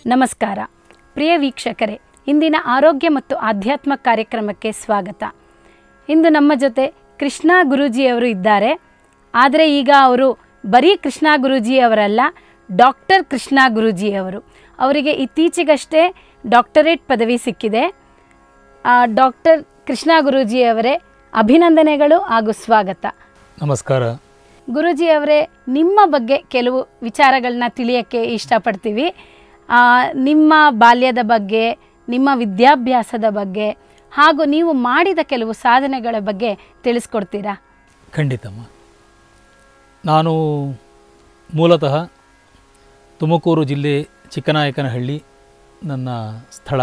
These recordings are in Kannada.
ನಮಸ್ಕಾರ ಪ್ರಿಯ ವೀಕ್ಷಕರೇ ಇಂದಿನ ಆರೋಗ್ಯ ಮತ್ತು ಆಧ್ಯಾತ್ಮ ಕಾರ್ಯಕ್ರಮಕ್ಕೆ ಸ್ವಾಗತ ಇಂದು ನಮ್ಮ ಜೊತೆ ಕೃಷ್ಣ ಗುರೂಜಿಯವರು ಇದ್ದಾರೆ ಆದರೆ ಈಗ ಅವರು ಬರೀ ಕೃಷ್ಣ ಗುರೂಜಿಯವರಲ್ಲ ಡಾಕ್ಟರ್ ಕೃಷ್ಣ ಗುರೂಜಿಯವರು ಅವರಿಗೆ ಇತ್ತೀಚೆಗಷ್ಟೇ ಡಾಕ್ಟರೇಟ್ ಪದವಿ ಸಿಕ್ಕಿದೆ ಆ, ಡಾಕ್ಟರ್ ಕೃಷ್ಣ ಗುರೂಜಿಯವರೇ ಅಭಿನಂದನೆಗಳು ಹಾಗೂ ಸ್ವಾಗತ ನಮಸ್ಕಾರ ಗುರೂಜಿ ಅವರೇ ನಿಮ್ಮ ಬಗ್ಗೆ ಕೆಲವು ವಿಚಾರಗಳನ್ನ ತಿಳಿಯೋಕ್ಕೆ ಇಷ್ಟಪಡ್ತೀವಿ ಆ, ನಿಮ್ಮ ಬಾಲ್ಯದ ಬಗ್ಗೆ ನಿಮ್ಮ ವಿದ್ಯಾಭ್ಯಾಸದ ಬಗ್ಗೆ ಹಾಗೂ ನೀವು ಮಾಡಿದ ಕೆಲವು ಸಾಧನೆಗಳ ಬಗ್ಗೆ ತಿಳಿಸ್ಕೊಡ್ತೀರಾ ಖಂಡಿತಮ್ಮ ನಾನು ಮೂಲತಃ ತುಮಕೂರು ಜಿಲ್ಲೆ ಚಿಕ್ಕನಾಯಕನಹಳ್ಳಿ ನನ್ನ ಸ್ಥಳ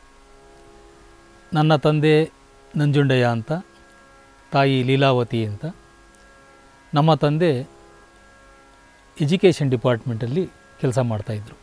ನನ್ನ ತಂದೆ ನಂಜುಂಡಯ್ಯ ಅಂತ ತಾಯಿ ಲೀಲಾವತಿ ಅಂತ ನಮ್ಮ ತಂದೆ ಎಜುಕೇಷನ್ ಡಿಪಾರ್ಟ್ಮೆಂಟಲ್ಲಿ ಕೆಲಸ ಮಾಡ್ತಾಯಿದ್ರು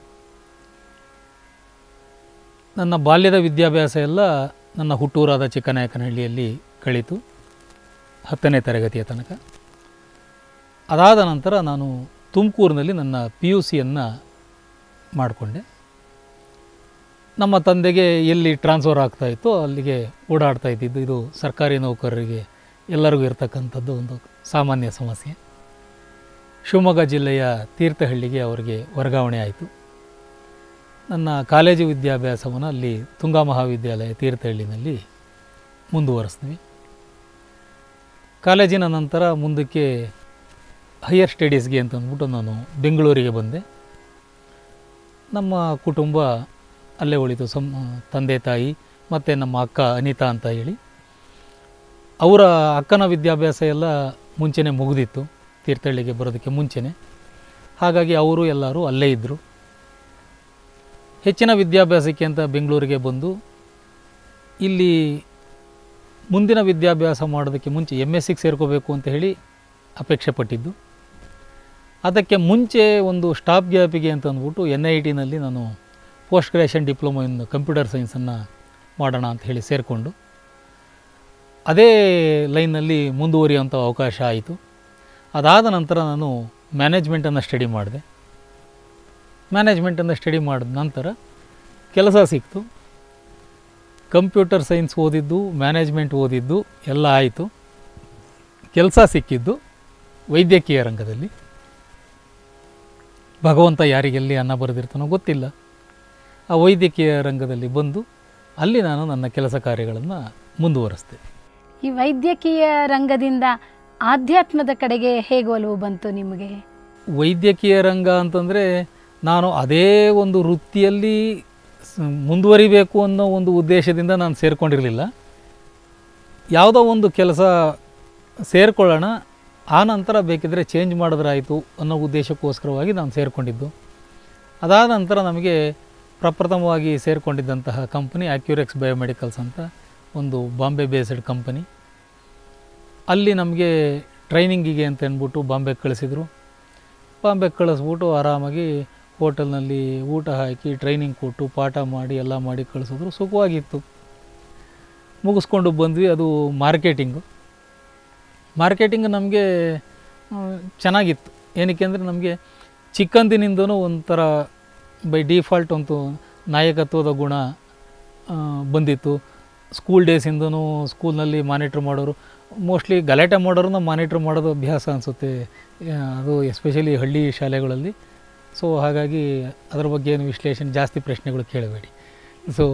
ನನ್ನ ಬಾಲ್ಯದ ವಿದ್ಯಾಭ್ಯಾಸ ಎಲ್ಲ ನನ್ನ ಹುಟ್ಟೂರಾದ ಚಿಕ್ಕನಾಯಕನಹಳ್ಳಿಯಲ್ಲಿ ಕಳೀತು ಹತ್ತನೇ ತರಗತಿಯ ತನಕ ಅದಾದ ನಂತರ ನಾನು ತುಮಕೂರಿನಲ್ಲಿ ನನ್ನ ಪಿ ಯು ಸಿಯನ್ನು ಮಾಡಿಕೊಂಡೆ ನಮ್ಮ ತಂದೆಗೆ ಎಲ್ಲಿ ಟ್ರಾನ್ಸ್ಫರ್ ಆಗ್ತಾ ಇತ್ತು ಅಲ್ಲಿಗೆ ಓಡಾಡ್ತಾ ಇದ್ದಿದ್ದು ಇದು ಸರ್ಕಾರಿ ನೌಕರರಿಗೆ ಎಲ್ಲರಿಗೂ ಇರತಕ್ಕಂಥದ್ದು ಒಂದು ಸಾಮಾನ್ಯ ಸಮಸ್ಯೆ ಶಿವಮೊಗ್ಗ ಜಿಲ್ಲೆಯ ತೀರ್ಥಹಳ್ಳಿಗೆ ಅವರಿಗೆ ವರ್ಗಾವಣೆ ಆಯಿತು ನನ್ನ ಕಾಲೇಜು ವಿದ್ಯಾಭ್ಯಾಸವನ್ನು ಅಲ್ಲಿ ತುಂಗಾ ಮಹಾವಿದ್ಯಾಲಯ ತೀರ್ಥಹಳ್ಳಿನಲ್ಲಿ ಮುಂದುವರಿಸ್ತೀವಿ ಕಾಲೇಜಿನ ನಂತರ ಮುಂದಕ್ಕೆ ಹೈಯರ್ ಸ್ಟಡೀಸ್ಗೆ ಅಂತ ಅಂದ್ಬಿಟ್ಟು ನಾನು ಬೆಂಗಳೂರಿಗೆ ಬಂದೆ ನಮ್ಮ ಕುಟುಂಬ ಅಲ್ಲೇ ಉಳಿತು ಸಂ ತಂದೆ ತಾಯಿ ಮತ್ತು ನಮ್ಮ ಅಕ್ಕ ಅನಿತಾ ಅಂತ ಹೇಳಿ ಅವರ ಅಕ್ಕನ ವಿದ್ಯಾಭ್ಯಾಸ ಎಲ್ಲ ಮುಂಚೆನೇ ಮುಗಿದಿತ್ತು ತೀರ್ಥಹಳ್ಳಿಗೆ ಬರೋದಕ್ಕೆ ಮುಂಚೆನೇ ಹಾಗಾಗಿ ಅವರು ಎಲ್ಲರೂ ಅಲ್ಲೇ ಇದ್ದರು ಹೆಚ್ಚಿನ ವಿದ್ಯಾಭ್ಯಾಸಕ್ಕೆ ಅಂತ ಬೆಂಗಳೂರಿಗೆ ಬಂದು ಇಲ್ಲಿ ಮುಂದಿನ ವಿದ್ಯಾಭ್ಯಾಸ ಮಾಡೋದಕ್ಕೆ ಮುಂಚೆ ಎಮ್ ಎಸ್ ಸಿಗೆ ಸೇರ್ಕೋಬೇಕು ಅಂತ ಹೇಳಿ ಅಪೇಕ್ಷೆ ಪಟ್ಟಿದ್ದು ಅದಕ್ಕೆ ಮುಂಚೆ ಒಂದು ಸ್ಟಾಪ್ ಗ್ಯಾಪಿಗೆ ಅಂತ ಅಂದ್ಬಿಟ್ಟು ಎನ್ ಐ ಟಿನಲ್ಲಿ ನಾನು post graduation diploma in computer ಸೈನ್ಸನ್ನು ಮಾಡೋಣ ಅಂತ ಹೇಳಿ ಸೇರಿಕೊಂಡು ಅದೇ ಲೈನಲ್ಲಿ ಮುಂದುವರಿಯುವಂಥ ಅವಕಾಶ ಆಯಿತು ಅದಾದ ನಂತರ ನಾನು ಮ್ಯಾನೇಜ್ಮೆಂಟನ್ನು ಸ್ಟಡಿ ಮಾಡಿದೆ ಮ್ಯಾನೇಜ್ಮೆಂಟನ್ನು ಸ್ಟಡಿ ಮಾಡಿದ ನಂತರ ಕೆಲಸ ಸಿಕ್ತು ಕಂಪ್ಯೂಟರ್ ಸೈನ್ಸ್ ಓದಿದ್ದು ಮ್ಯಾನೇಜ್ಮೆಂಟ್ ಓದಿದ್ದು ಎಲ್ಲ ಆಯಿತು ಕೆಲಸ ಸಿಕ್ಕಿದ್ದು ವೈದ್ಯಕೀಯ ರಂಗದಲ್ಲಿ ಭಗವಂತ ಯಾರಿಗೆಲ್ಲಿ ಅನ್ನ ಬರೆದಿರ್ತಾನೋ ಗೊತ್ತಿಲ್ಲ ಆ ವೈದ್ಯಕೀಯ ರಂಗದಲ್ಲಿ ಬಂದು ಅಲ್ಲಿ ನಾನು ನನ್ನ ಕೆಲಸ ಕಾರ್ಯಗಳನ್ನು ಮುಂದುವರಿಸ್ದೆ ಈ ವೈದ್ಯಕೀಯ ರಂಗದಿಂದ ಆಧ್ಯಾತ್ಮದ ಕಡೆಗೆ ಹೇಗೆ ಒಲವು ಬಂತು ನಿಮಗೆ ವೈದ್ಯಕೀಯ ರಂಗ ಅಂತಂದರೆ ನಾನು ಅದೇ ಒಂದು ವೃತ್ತಿಯಲ್ಲಿ ಸ- ಮುಂದುವರಿಬೇಕು ಅನ್ನೋ ಒಂದು ಉದ್ದೇಶದಿಂದ ನಾನು ಸೇರಿಕೊಂಡಿರಲಿಲ್ಲ ಯಾವುದೋ ಒಂದು ಕೆಲಸ ಸೇರಿಕೊಳ್ಳೋಣ ಆ ನಂತರ ಬೇಕಿದ್ದರೆ ಚೇಂಜ್ ಮಾಡಿದ್ರಾಯಿತು ಅನ್ನೋ ಉದ್ದೇಶಕ್ಕೋಸ್ಕರವಾಗಿ ನಾನು ಸೇರಿಕೊಂಡಿದ್ದು ಅದಾದ ನಂತರ ನಮಗೆ ಪ್ರಪ್ರಥಮವಾಗಿ ಸೇರಿಕೊಂಡಿದ್ದಂತಹ ಕಂಪನಿ ಆಕ್ಯುರೆಕ್ಸ್ ಬಯೋಮೆಡಿಕಲ್ಸ್ ಅಂತ ಒಂದು ಬಾಂಬೆ ಬೇಸ್ಡ್ ಕಂಪನಿ ಅಲ್ಲಿ ನಮಗೆ ಟ್ರೈನಿಂಗಿಗೆ ಅಂತ ಅಂದ್ಬಿಟ್ಟು ಬಾಂಬೆಗೆ ಕಳಿಸಿದರು ಬಾಂಬೆಗೆ ಕಳಿಸ್ಬಿಟ್ಟು ಆರಾಮಾಗಿ ಹೋಟೆಲ್ನಲ್ಲಿ ಊಟ ಹಾಕಿ ಟ್ರೈನಿಂಗ್ ಕೊಟ್ಟು ಪಾಠ ಮಾಡಿ ಎಲ್ಲ ಮಾಡಿ ಕಳಿಸಿದ್ರು ಸುಖವಾಗಿತ್ತು ಮುಗಿಸ್ಕೊಂಡು ಬಂದ್ವಿ ಅದು ಮಾರ್ಕೆಟಿಂಗು ಮಾರ್ಕೆಟಿಂಗ್ ನಮಗೆ ಆ, ಚೆನ್ನಾಗಿತ್ತು ಏನಕ್ಕೆ ಅಂದರೆ ನಮಗೆ ಚಿಕ್ಕಂದಿನಿಂದನೂ ಒಂಥರ ಬೈ ಡಿಫಾಲ್ಟ್ ಒಂದು ನಾಯಕತ್ವದ ಗುಣ ಆ, ಬಂದಿತ್ತು ಸ್ಕೂಲ್ ಡೇಸಿಂದನೂ ಸ್ಕೂಲ್ನಲ್ಲಿ ಮಾನಿಟ್ರ್ ಮಾಡೋರು ಮೋಸ್ಟ್ಲಿ ಗಲಾಟೆ ಮಾಡೋರನ್ನ ಮಾನಿಟ್ರ್ ಮಾಡೋದು ಅಭ್ಯಾಸ ಅನಿಸುತ್ತೆ ಅದು ಎಸ್ಪೆಷಲಿ ಹಳ್ಳಿ ಶಾಲೆಗಳಲ್ಲಿ ಸೊ ಹಾಗಾಗಿ ಅದರ ಬಗ್ಗೆ ಏನು ವಿಶ್ಲೇಷಣೆ ಜಾಸ್ತಿ ಪ್ರಶ್ನೆಗಳು ಕೇಳಬೇಡಿ ಸೊ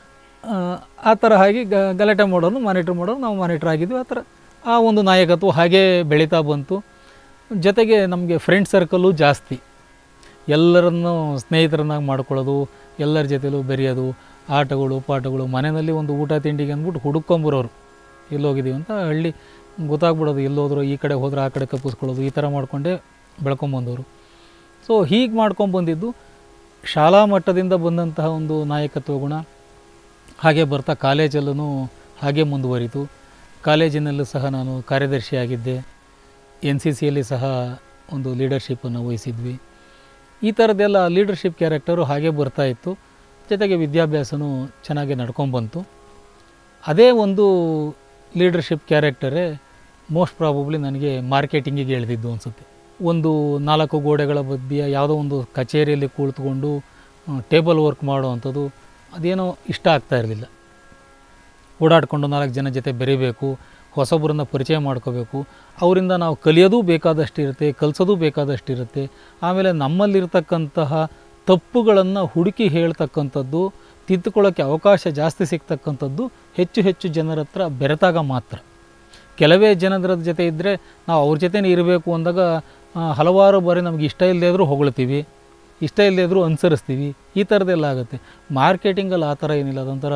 ಆ ಥರ ಹಾಗೆ ಗ ಗಲಾಟೆ ಮಾಡೋರು ಮಾನಿಟ್ರ್ ಮಾಡೋರು ನಾವು ಮಾನಿಟ್ರ್ ಆಗಿದ್ವಿ ಆ ಥರ ಆ ಒಂದು ನಾಯಕತ್ವ ಹಾಗೇ ಬೆಳೀತಾ ಬಂತು ಜೊತೆಗೆ ನಮಗೆ ಫ್ರೆಂಡ್ ಸರ್ಕಲ್ಲು ಜಾಸ್ತಿ ಎಲ್ಲರನ್ನು ಸ್ನೇಹಿತರನ್ನಾಗಿ ಮಾಡ್ಕೊಳ್ಳೋದು ಎಲ್ಲರ ಜೊತೆಲೂ ಬೆರೆಯೋದು ಆಟಗಳು ಪಾಠಗಳು ಮನೆಯಲ್ಲಿ ಒಂದು ಊಟ ತಿಂಡಿಗೆ ಅಂದ್ಬಿಟ್ಟು ಹುಡುಕೊಂಬರೋರು ಎಲ್ಲೋಗಿದ್ದೀವಿ ಅಂತ ಹಳ್ಳಿ ಗೊತ್ತಾಗ್ಬಿಡೋದು ಎಲ್ಲೋದ್ರು ಈ ಕಡೆ ಹೋದ್ರೆ ಆ ಕಡೆ ತಪ್ಪಿಸ್ಕೊಳ್ಳೋದು ಈ ಥರ ಮಾಡಿಕೊಂಡೇ ಬೆಳ್ಕೊಂಬಂದವರು ಸೊ ಹೀಗೆ ಮಾಡ್ಕೊಂಬಂದಿದ್ದು ಶಾಲಾ ಮಟ್ಟದಿಂದ ಬಂದಂತಹ ಒಂದು ನಾಯಕತ್ವ ಗುಣ ಹಾಗೆ ಬರ್ತಾ ಕಾಲೇಜಲ್ಲೂ ಹಾಗೆ ಮುಂದುವರಿತು ಕಾಲೇಜಿನಲ್ಲೂ ಸಹ ನಾನು ಕಾರ್ಯದರ್ಶಿಯಾಗಿದ್ದೆ ಎನ್ ಸಿ ಸಿಯಲ್ಲಿ ಸಹ ಒಂದು ಲೀಡರ್ಶಿಪ್ಪನ್ನು ವಹಿಸಿದ್ವಿ ಈ ಥರದ್ದೆಲ್ಲ ಲೀಡರ್ಶಿಪ್ ಕ್ಯಾರೆಕ್ಟರು ಹಾಗೆ ಬರ್ತಾ ಇತ್ತು ಜೊತೆಗೆ ವಿದ್ಯಾಭ್ಯಾಸನೂ ಚೆನ್ನಾಗಿ ನಡ್ಕೊಂಬಂತು ಅದೇ ಒಂದು ಲೀಡರ್ಶಿಪ್ ಕ್ಯಾರೆಕ್ಟರೇ ಮೋಸ್ಟ್ ಪ್ರಾಬಬ್ಲಿ ನನಗೆ ಮಾರ್ಕೆಟಿಂಗಿಗೆ ಎಳೆದಿದ್ದು ಅನಿಸುತ್ತೆ ಒಂದು ನಾಲ್ಕು ಗೋಡೆಗಳ ಮಧ್ಯೆ ಯಾವುದೋ ಒಂದು ಕಚೇರಿಯಲ್ಲಿ ಕುಳಿತುಕೊಂಡು ಟೇಬಲ್ ವರ್ಕ್ ಮಾಡುವಂಥದ್ದು ಅದೇನೋ ಇಷ್ಟ ಆಗ್ತಾ ಇರಲಿಲ್ಲ ಓಡಾಡಿಕೊಂಡು ನಾಲ್ಕು ಜನ ಜೊತೆ ಬೆರಿಬೇಕು ಹೊಸೊಬ್ಬರನ್ನ ಪರಿಚಯ ಮಾಡ್ಕೋಬೇಕು ಅವರಿಂದ ನಾವು ಕಲಿಯೋದು ಬೇಕಾದಷ್ಟಿರುತ್ತೆ ಕಲಿಸೋದು ಬೇಕಾದಷ್ಟಿರುತ್ತೆ ಆಮೇಲೆ ನಮ್ಮಲ್ಲಿರ್ತಕ್ಕಂತಹ ತಪ್ಪುಗಳನ್ನು ಹುಡುಕಿ ಹೇಳ್ತಕ್ಕಂಥದ್ದು ತಿದ್ದುಕೊಳ್ಳೋಕ್ಕೆ ಅವಕಾಶ ಜಾಸ್ತಿ ಸಿಗ್ತಕ್ಕಂಥದ್ದು ಹೆಚ್ಚು ಹೆಚ್ಚು ಜನರ ಹತ್ರ ಬೆರೆತಾಗ ಮಾತ್ರ ಕೆಲವೇ ಜನರ ಜೊತೆ ಇದ್ದರೆ ನಾವು ಅವ್ರ ಜೊತೆನೇ ಇರಬೇಕು ಅಂದಾಗ ಆ, ಹಲವಾರು ಬಾರಿ ನಮ್ಗೆ ಇಷ್ಟ ಇಲ್ಲದೇ ಇದ್ರೂ ಹೊಗಳ್ತೀವಿ ಇಷ್ಟ ಇಲ್ಲದೇ ಇದ್ರೂ ಅನುಸರಿಸ್ತೀವಿ ಈ ಥರದ್ದೆಲ್ಲ ಆಗುತ್ತೆ ಮಾರ್ಕೆಟಿಂಗಲ್ಲಿ ಆ ಥರ ಏನಿಲ್ಲ ಅದೊಂಥರ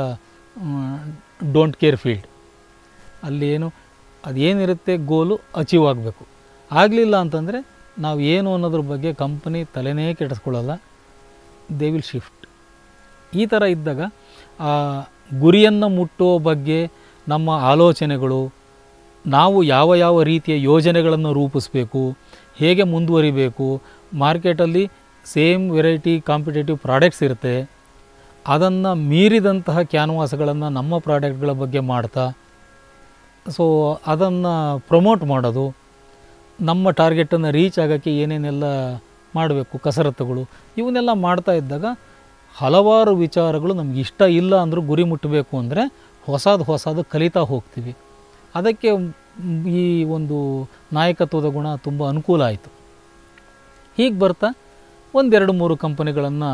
ಡೋಂಟ್ ಕೇರ್ ಫೀಲ್ಡ್ ಅಲ್ಲಿ ಏನು ಅದೇನಿರುತ್ತೆ ಗೋಲು ಅಚೀವ್ ಆಗಬೇಕು ಆಗಲಿಲ್ಲ ಅಂತಂದರೆ ನಾವು ಏನು ಅನ್ನೋದ್ರ ಬಗ್ಗೆ ಕಂಪನಿ ತಲೆನೇ ಕೆಡಿಸ್ಕೊಳ್ಳಲ್ಲ ದೇ ವಿಲ್ ಶಿಫ್ಟ್ ಈ ಥರ ಇದ್ದಾಗ ಆ ಗುರಿಯನ್ನು ಮುಟ್ಟುವ ಬಗ್ಗೆ ನಮ್ಮ ಆಲೋಚನೆಗಳು ನಾವು ಯಾವ ಯಾವ ರೀತಿಯ ಯೋಜನೆಗಳನ್ನು ರೂಪಿಸಬೇಕು ಹೇಗೆ ಮುಂದುವರಿಬೇಕು ಮಾರ್ಕೆಟಲ್ಲಿ ಸೇಮ್ ವೆರೈಟಿ ಕಾಂಪಿಟೇಟಿವ್ ಪ್ರಾಡಕ್ಟ್ಸ್ ಇರುತ್ತೆ ಅದನ್ನು ಮೀರಿದಂತಹ ಕ್ಯಾನ್ವಾಸ್ಗಳನ್ನು ನಮ್ಮ ಪ್ರಾಡಕ್ಟ್ಗಳ ಬಗ್ಗೆ ಮಾಡ್ತಾ ಸೊ ಅದನ್ನು ಪ್ರಮೋಟ್ ಮಾಡೋದು ನಮ್ಮ ಟಾರ್ಗೆಟನ್ನು ರೀಚ್ ಆಗೋಕ್ಕೆ ಏನೇನೆಲ್ಲ ಮಾಡಬೇಕು ಕಸರತ್ತುಗಳು ಇವನ್ನೆಲ್ಲ ಮಾಡ್ತಾ ಇದ್ದಾಗ ಹಲವಾರು ವಿಚಾರಗಳು ನಮ್ಗೆ ಇಷ್ಟ ಇಲ್ಲ ಅಂದರೂ ಗುರಿ ಮುಟ್ಟಬೇಕು ಅಂದರೆ ಹೊಸದು ಹೊಸದು ಕಲಿತಾ ಹೋಗ್ತೀವಿ ಅದಕ್ಕೆ ಮ್, ಈ ಒಂದು ನಾಯಕತ್ವದ ಗುಣ ತುಂಬ ಅನುಕೂಲ ಆಯಿತು ಹೀಗೆ ಬರ್ತಾ ಒಂದೆರಡು ಮೂರು ಕಂಪನಿಗಳನ್ನು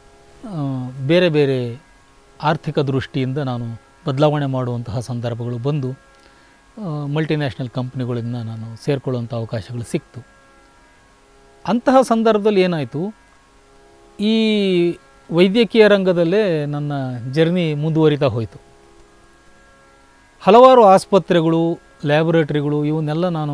ಬೇರೆ ಬೇರೆ ಆರ್ಥಿಕ ದೃಷ್ಟಿಯಿಂದ ನಾನು ಬದಲಾವಣೆ ಮಾಡುವಂತಹ ಸಂದರ್ಭಗಳು ಬಂದು ಮಲ್ಟಿನ್ಯಾಷನಲ್ ಕಂಪ್ನಿಗಳಿಂದ ನಾನು ಸೇರಿಕೊಳ್ಳುವಂಥ ಅವಕಾಶಗಳು ಸಿಕ್ತು ಅಂತಹ ಸಂದರ್ಭದಲ್ಲಿ ಏನಾಯಿತು ಈ ವೈದ್ಯಕೀಯ ರಂಗದಲ್ಲೇ ನನ್ನ ಜರ್ನಿ ಮುಂದುವರಿತಾ ಹೋಯಿತು ಹಲವಾರು ಆಸ್ಪತ್ರೆಗಳು ಲ್ಯಾಬೊರೇಟ್ರಿಗಳು ಇವನ್ನೆಲ್ಲ ನಾನು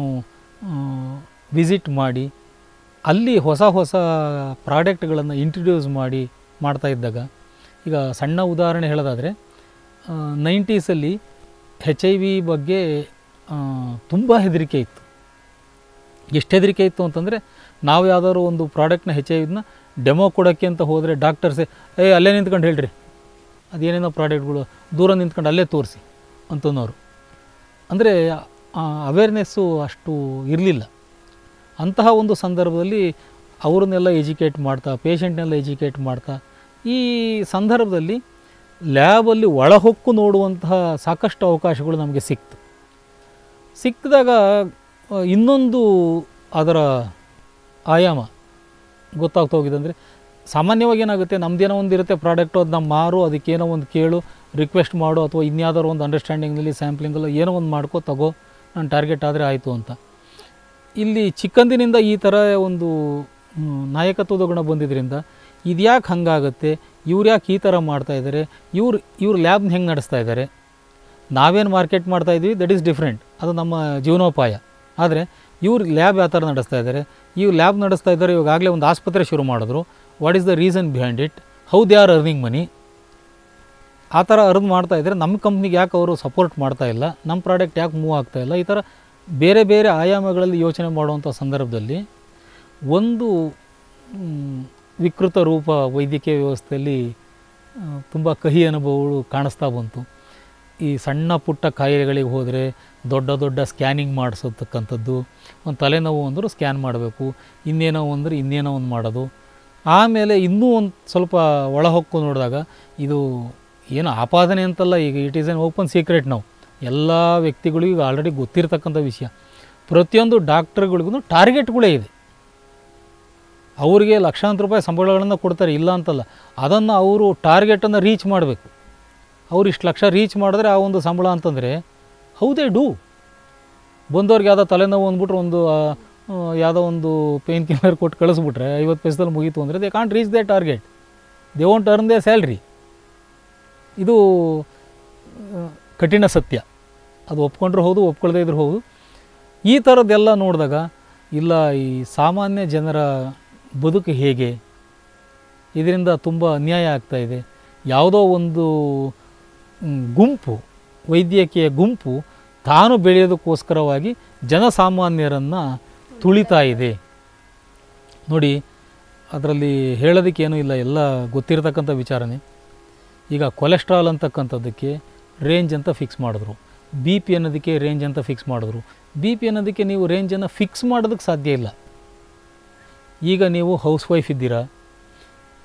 ವಿಸಿಟ್ ಮಾಡಿ ಅಲ್ಲಿ ಹೊಸ ಹೊಸ ಪ್ರಾಡಕ್ಟ್ಗಳನ್ನು ಇಂಟ್ರಡ್ಯೂಸ್ ಮಾಡಿ ಮಾಡ್ತಾ ಇದ್ದಾಗ ಈಗ ಸಣ್ಣ ಉದಾಹರಣೆ ಹೇಳೋದಾದರೆ ನೈಂಟೀಸಲ್ಲಿ ಹೆಚ್ ಐ ವಿ ಬಗ್ಗೆ ತುಂಬ ಹೆದರಿಕೆ ಇತ್ತು ಎಷ್ಟು ಹೆದರಿಕೆ ಇತ್ತು ಅಂತಂದರೆ ನಾವು ಯಾವ್ದಾದ್ರು ಒಂದು ಪ್ರಾಡಕ್ಟ್ನ ಹೆಚ್ ಐ ವಿನ ಡೆಮೋ ಕೊಡೋಕ್ಕೆ ಅಂತ ಹೋದರೆ ಡಾಕ್ಟರ್ಸೇ ಏ ಅಲ್ಲೇ ನಿಂತ್ಕೊಂಡು ಹೇಳ್ರಿ ಅದೇನೇನೋ ಪ್ರಾಡಕ್ಟ್ಗಳು ದೂರ ನಿಂತ್ಕೊಂಡು ಅಲ್ಲೇ ತೋರಿಸಿ ಅಂತನೋರು ಅಂದರೆ ಅವೇರ್ನೆಸ್ಸು ಅಷ್ಟು ಇರಲಿಲ್ಲ ಅಂತಹ ಒಂದು ಸಂದರ್ಭದಲ್ಲಿ ಅವ್ರನ್ನೆಲ್ಲ ಎಜುಕೇಟ್ ಮಾಡ್ತಾ ಪೇಷಂಟ್ನೆಲ್ಲ ಎಜುಕೇಟ್ ಮಾಡ್ತಾ ಈ ಸಂದರ್ಭದಲ್ಲಿ ಲ್ಯಾಬಲ್ಲಿ ಒಳಹೊಕ್ಕು ನೋಡುವಂತಹ ಸಾಕಷ್ಟು ಅವಕಾಶಗಳು ನಮಗೆ ಸಿಕ್ತು ಸಿಕ್ಕಿದಾಗ ಆ, ಇನ್ನೊಂದು ಅದರ ಆಯಾಮ ಗೊತ್ತಾಗ್ತಾ ಹೋಗಿದೆ ಅಂದರೆ ಸಾಮಾನ್ಯವಾಗಿ ಏನಾಗುತ್ತೆ ನಮ್ದೇನೋ ಒಂದು ಇರುತ್ತೆ ಪ್ರಾಡಕ್ಟು ಅದು ನಮ್ಮ ಮಾರು ಅದಕ್ಕೇನೋ ಒಂದು ಕೇಳು ರಿಕ್ವೆಸ್ಟ್ ಮಾಡು ಅಥವಾ ಇನ್ಯಾವುದಾದ್ರು ಒಂದು ಅಂಡರ್ಸ್ಟ್ಯಾಂಡಿಂಗ್ನಲ್ಲಿ ಸ್ಯಾಂಪ್ಲಿಂಗಲ್ಲ ಏನೋ ಒಂದು ಮಾಡ್ಕೋ ತಗೋ ನಾನು ಟಾರ್ಗೆಟ್ ಆದರೆ ಆಯಿತು ಅಂತ ಇಲ್ಲಿ ಚಿಕ್ಕಂದಿನಿಂದ ಈ ಥರ ಒಂದು ಮ್, ನಾಯಕತ್ವದ ಗುಣ ಬಂದಿದ್ದರಿಂದ ಇದ್ಯಾಕೆ ಹಂಗಾಗುತ್ತೆ ಇವ್ರು ಯಾಕೆ ಈ ಥರ ಮಾಡ್ತಾ ಇದ್ದಾರೆ ಇವ್ರು ಇವ್ರು ಲ್ಯಾಬ್ನ ಹೆಂಗೆ ನಡೆಸ್ತಾ ಇದ್ದಾರೆ ನಾವೇನು ಮಾರ್ಕೆಟ್ ಮಾಡ್ತಾ ಇದ್ದೀವಿ ದಟ್ ಈಸ್ ಡಿಫ್ರೆಂಟ್ ಅದು ನಮ್ಮ ಜೀವನೋಪಾಯ ಆದರೆ ಇವ್ರು ಲ್ಯಾಬ್ ಯಾವ ಥರ ನಡೆಸ್ತಾ ಇದ್ದಾರೆ ಇವ್ರು ಲ್ಯಾಬ್ ನಡೆಸ್ತಾ ಇದ್ದಾರೆ ಇವಾಗಲೇ ಒಂದು ಆಸ್ಪತ್ರೆ ಶುರು ಮಾಡಿದ್ರು what is the reason behind it how they are earning money ಆ ಥರ ಅರ್ನ್ ಮಾಡ್ತಾ ಇದ್ದರೆ ನಮ್ಮ ಕಂಪ್ನಿಗೆ ಯಾಕೆ ಅವರು ಸಪೋರ್ಟ್ ಮಾಡ್ತಾ ಇಲ್ಲ ನಮ್ಮ ಪ್ರಾಡಕ್ಟ್ ಯಾಕೆ ಮೂವ್ ಆಗ್ತಾ ಇಲ್ಲ ಈ ಥರ ಬೇರೆ ಬೇರೆ ಆಯಾಮಗಳಲ್ಲಿ ಯೋಚನೆ ಮಾಡುವಂಥ ಸಂದರ್ಭದಲ್ಲಿ ಒಂದು ಮ್, ವಿಕೃತ ರೂಪ ವೈದ್ಯಕೀಯ ವ್ಯವಸ್ಥೆಯಲ್ಲಿ ತುಂಬ ಕಹಿ ಅನುಭವಗಳು ಕಾಣಿಸ್ತಾ ಬಂತು ಈ ಸಣ್ಣ ಪುಟ್ಟ ಕಾಯಿಲೆಗಳಿಗೆ ಹೋದರೆ ದೊಡ್ಡ ದೊಡ್ಡ ಸ್ಕ್ಯಾನಿಂಗ್ ಮಾಡಿಸತಕ್ಕಂಥದ್ದು ಒಂದು ತಲೆನೋವು ಅಂದರೂ ಸ್ಕ್ಯಾನ್ ಮಾಡಬೇಕು ಇನ್ನೇನೋ ಅಂದರೆ ಇನ್ನೇನೋ ಒಂದು ಮಾಡೋದು ಆಮೇಲೆ ಇನ್ನೂ ಒಂದು ಸ್ವಲ್ಪ ಒಳಹೊಕ್ಕು ನೋಡಿದಾಗ ಇದು ಏನು ಆಪಾದನೆ ಅಂತಲ್ಲ ಈಗ it is an open secret ನಾವು ಎಲ್ಲ ವ್ಯಕ್ತಿಗಳಿಗೂ ಈಗ ಆಲ್ರೆಡಿ ಗೊತ್ತಿರತಕ್ಕಂಥ ವಿಷಯ ಪ್ರತಿಯೊಂದು ಡಾಕ್ಟ್ರುಗಳಿಗೂ ಟಾರ್ಗೆಟ್ಗಳೇ ಇದೆ ಅವರಿಗೆ ಲಕ್ಷಾಂತರ ರೂಪಾಯಿ ಸಂಬಳಗಳನ್ನು ಕೊಡ್ತಾರೆ ಇಲ್ಲ ಅಂತಲ್ಲ ಅದನ್ನು ಅವರು ಟಾರ್ಗೆಟನ್ನು ರೀಚ್ ಮಾಡಬೇಕು ಅವ್ರು ಇಷ್ಟು ಲಕ್ಷ ರೀಚ್ ಮಾಡಿದ್ರೆ ಆ ಒಂದು ಸಂಬಳ ಅಂತಂದರೆ ಹೌದೇ ಡೂ ಬಂದವ್ರಿಗೆ ಯಾವುದೋ ತಲೆನೋವು ಅಂದ್ಬಿಟ್ರೆ ಒಂದು ಆ, ಆ, ಯಾವುದೋ ಒಂದು ಪೇನ್ ಕಿಲ್ಲರ್ ಕೊಟ್ಟು ಕಳಿಸ್ಬಿಟ್ರೆ ಐವತ್ತು ಪೈಸದಲ್ಲಿ ಮುಗೀತು ಅಂದರೆ they can't reach the target they won't earn the salary ಇದು ಆ, ಕಠಿಣ ಸತ್ಯ ಅದು ಒಪ್ಕೊಂಡ್ರೂ ಹೌದು ಒಪ್ಕೊಳ್ದೇ ಇದ್ರೂ ಹೌದು ಈ ಥರದ್ದೆಲ್ಲ ನೋಡಿದಾಗ ಇಲ್ಲ ಈ ಸಾಮಾನ್ಯ ಜನರ ಬದುಕು ಹೇಗೆ ಇದರಿಂದ ತುಂಬ ಅನ್ಯಾಯ ಆಗ್ತಾ ಇದೆ ಯಾವುದೋ ಒಂದು ಮ್, ಗುಂಪು ವೈದ್ಯಕೀಯ ಗುಂಪು ತಾನು ಬೆಳೆಯೋದಕ್ಕೋಸ್ಕರವಾಗಿ ಜನಸಾಮಾನ್ಯರನ್ನು ತುಳಿತಾ ಇದೆ ನೋಡಿ ಅದರಲ್ಲಿ ಹೇಳೋದಕ್ಕೇನೂ ಇಲ್ಲ ಎಲ್ಲ ಗೊತ್ತಿರತಕ್ಕಂಥ ವಿಚಾರನೇ ಈಗ ಕೊಲೆಸ್ಟ್ರಾಲ್ ಅಂತಕ್ಕಂಥದ್ದಕ್ಕೆ ರೇಂಜ್ ಅಂತ ಫಿಕ್ಸ್ ಮಾಡಿದ್ರು ಬಿ ಪಿ ಅನ್ನೋದಕ್ಕೆ ರೇಂಜ್ ಅಂತ ಫಿಕ್ಸ್ ಮಾಡಿದ್ರು ಬಿ ಪಿ ಅನ್ನೋದಕ್ಕೆ ನೀವು ರೇಂಜನ್ನು ಫಿಕ್ಸ್ ಮಾಡೋದಕ್ಕೆ ಸಾಧ್ಯ ಇಲ್ಲ ಈಗ ನೀವು ಹೌಸ್ ವೈಫ್ ಇದ್ದೀರಾ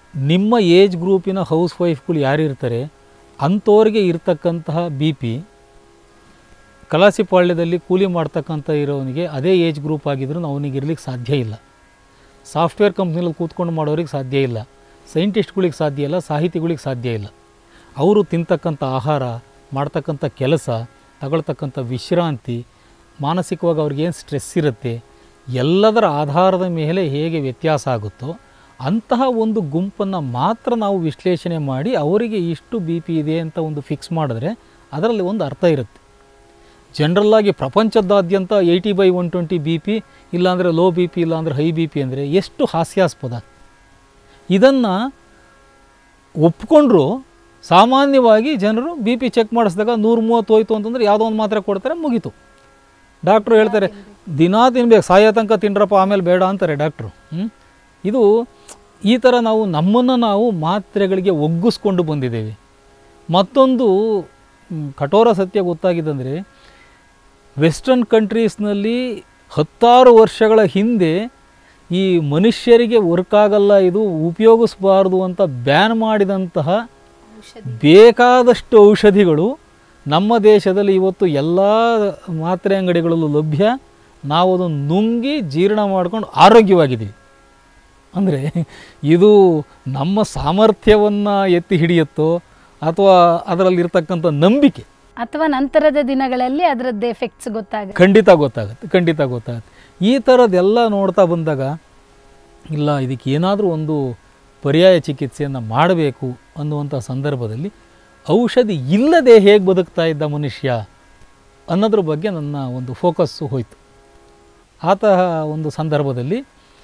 ನಿಮ್ಮ ಏಜ್ ಗ್ರೂಪಿನ ಹೌಸ್ ವೈಫ್ಗಳು ಯಾರಿರ್ತಾರೆ ಅಂಥವ್ರಿಗೆ ಇರ್ತಕ್ಕಂತಹ ಬಿ ಪಿ ಕಲಾಸಿಪಾಳ್ಯದಲ್ಲಿ ಕೂಲಿ ಮಾಡ್ತಕ್ಕಂಥ ಇರೋವನಿಗೆ ಅದೇ ಏಜ್ ಗ್ರೂಪ್ ಆಗಿದ್ರೂ ಅವನಿಗೆ ಇರ್ಲಿಕ್ಕೆ ಸಾಧ್ಯ ಇಲ್ಲ ಸಾಫ್ಟ್ವೇರ್ ಕಂಪ್ನಿಯಲ್ಲಿ ಕೂತ್ಕೊಂಡು ಮಾಡೋರಿಗೆ ಸಾಧ್ಯ ಇಲ್ಲ ಸೈಂಟಿಸ್ಟ್ಗಳಿಗೆ ಸಾಧ್ಯ ಇಲ್ಲ ಸಾಹಿತಿಗಳಿಗೆ ಸಾಧ್ಯ ಇಲ್ಲ ಅವರು ತಿಂತಕ್ಕಂಥ ಆಹಾರ ಮಾಡ್ತಕ್ಕಂಥ ಕೆಲಸ ತಗೊಳ್ತಕ್ಕಂಥ ವಿಶ್ರಾಂತಿ ಮಾನಸಿಕವಾಗಿ ಅವ್ರಿಗೇನು ಸ್ಟ್ರೆಸ್ ಇರುತ್ತೆ ಎಲ್ಲದರ ಆಧಾರದ ಮೇಲೆ ಹೇಗೆ ವ್ಯತ್ಯಾಸ ಆಗುತ್ತೋ ಅಂತಹ ಒಂದು ಗುಂಪನ್ನು ಮಾತ್ರ ನಾವು ವಿಶ್ಲೇಷಣೆ ಮಾಡಿ ಅವರಿಗೆ ಇಷ್ಟು ಬಿ ಪಿ ಇದೆ ಅಂತ ಒಂದು ಫಿಕ್ಸ್ ಮಾಡಿದ್ರೆ ಅದರಲ್ಲಿ ಒಂದು ಅರ್ಥ ಇರುತ್ತೆ ಜನರಲ್ಲಾಗಿ ಪ್ರಪಂಚದಾದ್ಯಂತ eighty by one twenty B P ಇಲ್ಲಾಂದರೆ ಲೋ ಬಿ ಪಿ ಇಲ್ಲಾಂದರೆ ಹೈ ಬಿ ಪಿ ಅಂದರೆ ಎಷ್ಟು ಹಾಸ್ಯಾಸ್ಪದ ಇದನ್ನು ಒಪ್ಕೊಂಡ್ರು ಸಾಮಾನ್ಯವಾಗಿ ಜನರು ಬಿ ಪಿ ಚೆಕ್ ಮಾಡಿಸಿದಾಗ ನೂರು ಮೂವತ್ತು ಹೋಯ್ತು ಅಂತಂದ್ರೆ ಯಾವುದೋ ಒಂದು ಮಾತ್ರೆ ಕೊಡ್ತಾರೆ ಮುಗೀತು ಡಾಕ್ಟ್ರು ಹೇಳ್ತಾರೆ ದಿನಾ ತಿನ್ಬೇಕು ಸಾಯೋ ತನಕ ತಿನ್ರಪ್ಪ ಆಮೇಲೆ ಬೇಡ ಅಂತಾರೆ ಡಾಕ್ಟ್ರು ಹ್ಮ್? ಇದು ಈ ಥರ ನಾವು ನಮ್ಮನ್ನು ನಾವು ಮಾತ್ರೆಗಳಿಗೆ ಒಗ್ಗಿಸ್ಕೊಂಡು ಬಂದಿದ್ದೇವೆ ಮತ್ತೊಂದು ಮ್, ಕಠೋರ ಸತ್ಯ ಗೊತ್ತಾಗಿದ್ದಂದರೆ ವೆಸ್ಟರ್ನ್ ಕಂಟ್ರೀಸ್ನಲ್ಲಿ ಹತ್ತಾರು ವರ್ಷಗಳ ಹಿಂದೆ ಈ ಮನುಷ್ಯರಿಗೆ ವರ್ಕ್ ಆಗಲ್ಲ ಇದು ಉಪಯೋಗಿಸಬಾರ್ದು ಅಂತ ಬ್ಯಾನ್ ಮಾಡಿದಂತಹ ಬೇಕಾದಷ್ಟು ಔಷಧಿಗಳು ನಮ್ಮ ದೇಶದಲ್ಲಿ ಇವತ್ತು ಎಲ್ಲ ಮಾತ್ರೆ ಅಂಗಡಿಗಳಲ್ಲೂ ಲಭ್ಯ ನಾವು ಅದನ್ನು ನುಂಗಿ ಜೀರ್ಣ ಮಾಡ್ಕೊಂಡು ಆರೋಗ್ಯವಾಗಿದ್ದೀವಿ ಅಂದರೆ ಇದು ನಮ್ಮ ಸಾಮರ್ಥ್ಯವನ್ನು ಎತ್ತಿ ಹಿಡಿಯುತ್ತೋ ಅಥವಾ ಅದರಲ್ಲಿರ್ತಕ್ಕಂಥ ನಂಬಿಕೆ ಅಥವಾ ನಂತರದ ದಿನಗಳಲ್ಲಿ ಅದರದ್ದು ಎಫೆಕ್ಟ್ಸ್ ಗೊತ್ತಾಗ ಖಂಡಿತ ಗೊತ್ತಾಗುತ್ತೆ ಖಂಡಿತ ಗೊತ್ತಾಗುತ್ತೆ ಈ ಥರದ್ದೆಲ್ಲ ನೋಡ್ತಾ ಬಂದಾಗ ಇಲ್ಲ ಇದಕ್ಕೆ ಏನಾದರೂ ಒಂದು ಪರ್ಯಾಯ ಚಿಕಿತ್ಸೆಯನ್ನು ಮಾಡಬೇಕು ಅನ್ನುವಂಥ ಸಂದರ್ಭದಲ್ಲಿ ಔಷಧಿ ಇಲ್ಲದೆ ಹೇಗೆ ಬದುಕ್ತಾ ಇದ್ದ ಮನುಷ್ಯ ಅನ್ನೋದ್ರ ಬಗ್ಗೆ ನನ್ನ ಒಂದು ಫೋಕಸ್ಸು ಹೋಯಿತು ಆತಹ ಒಂದು ಸಂದರ್ಭದಲ್ಲಿ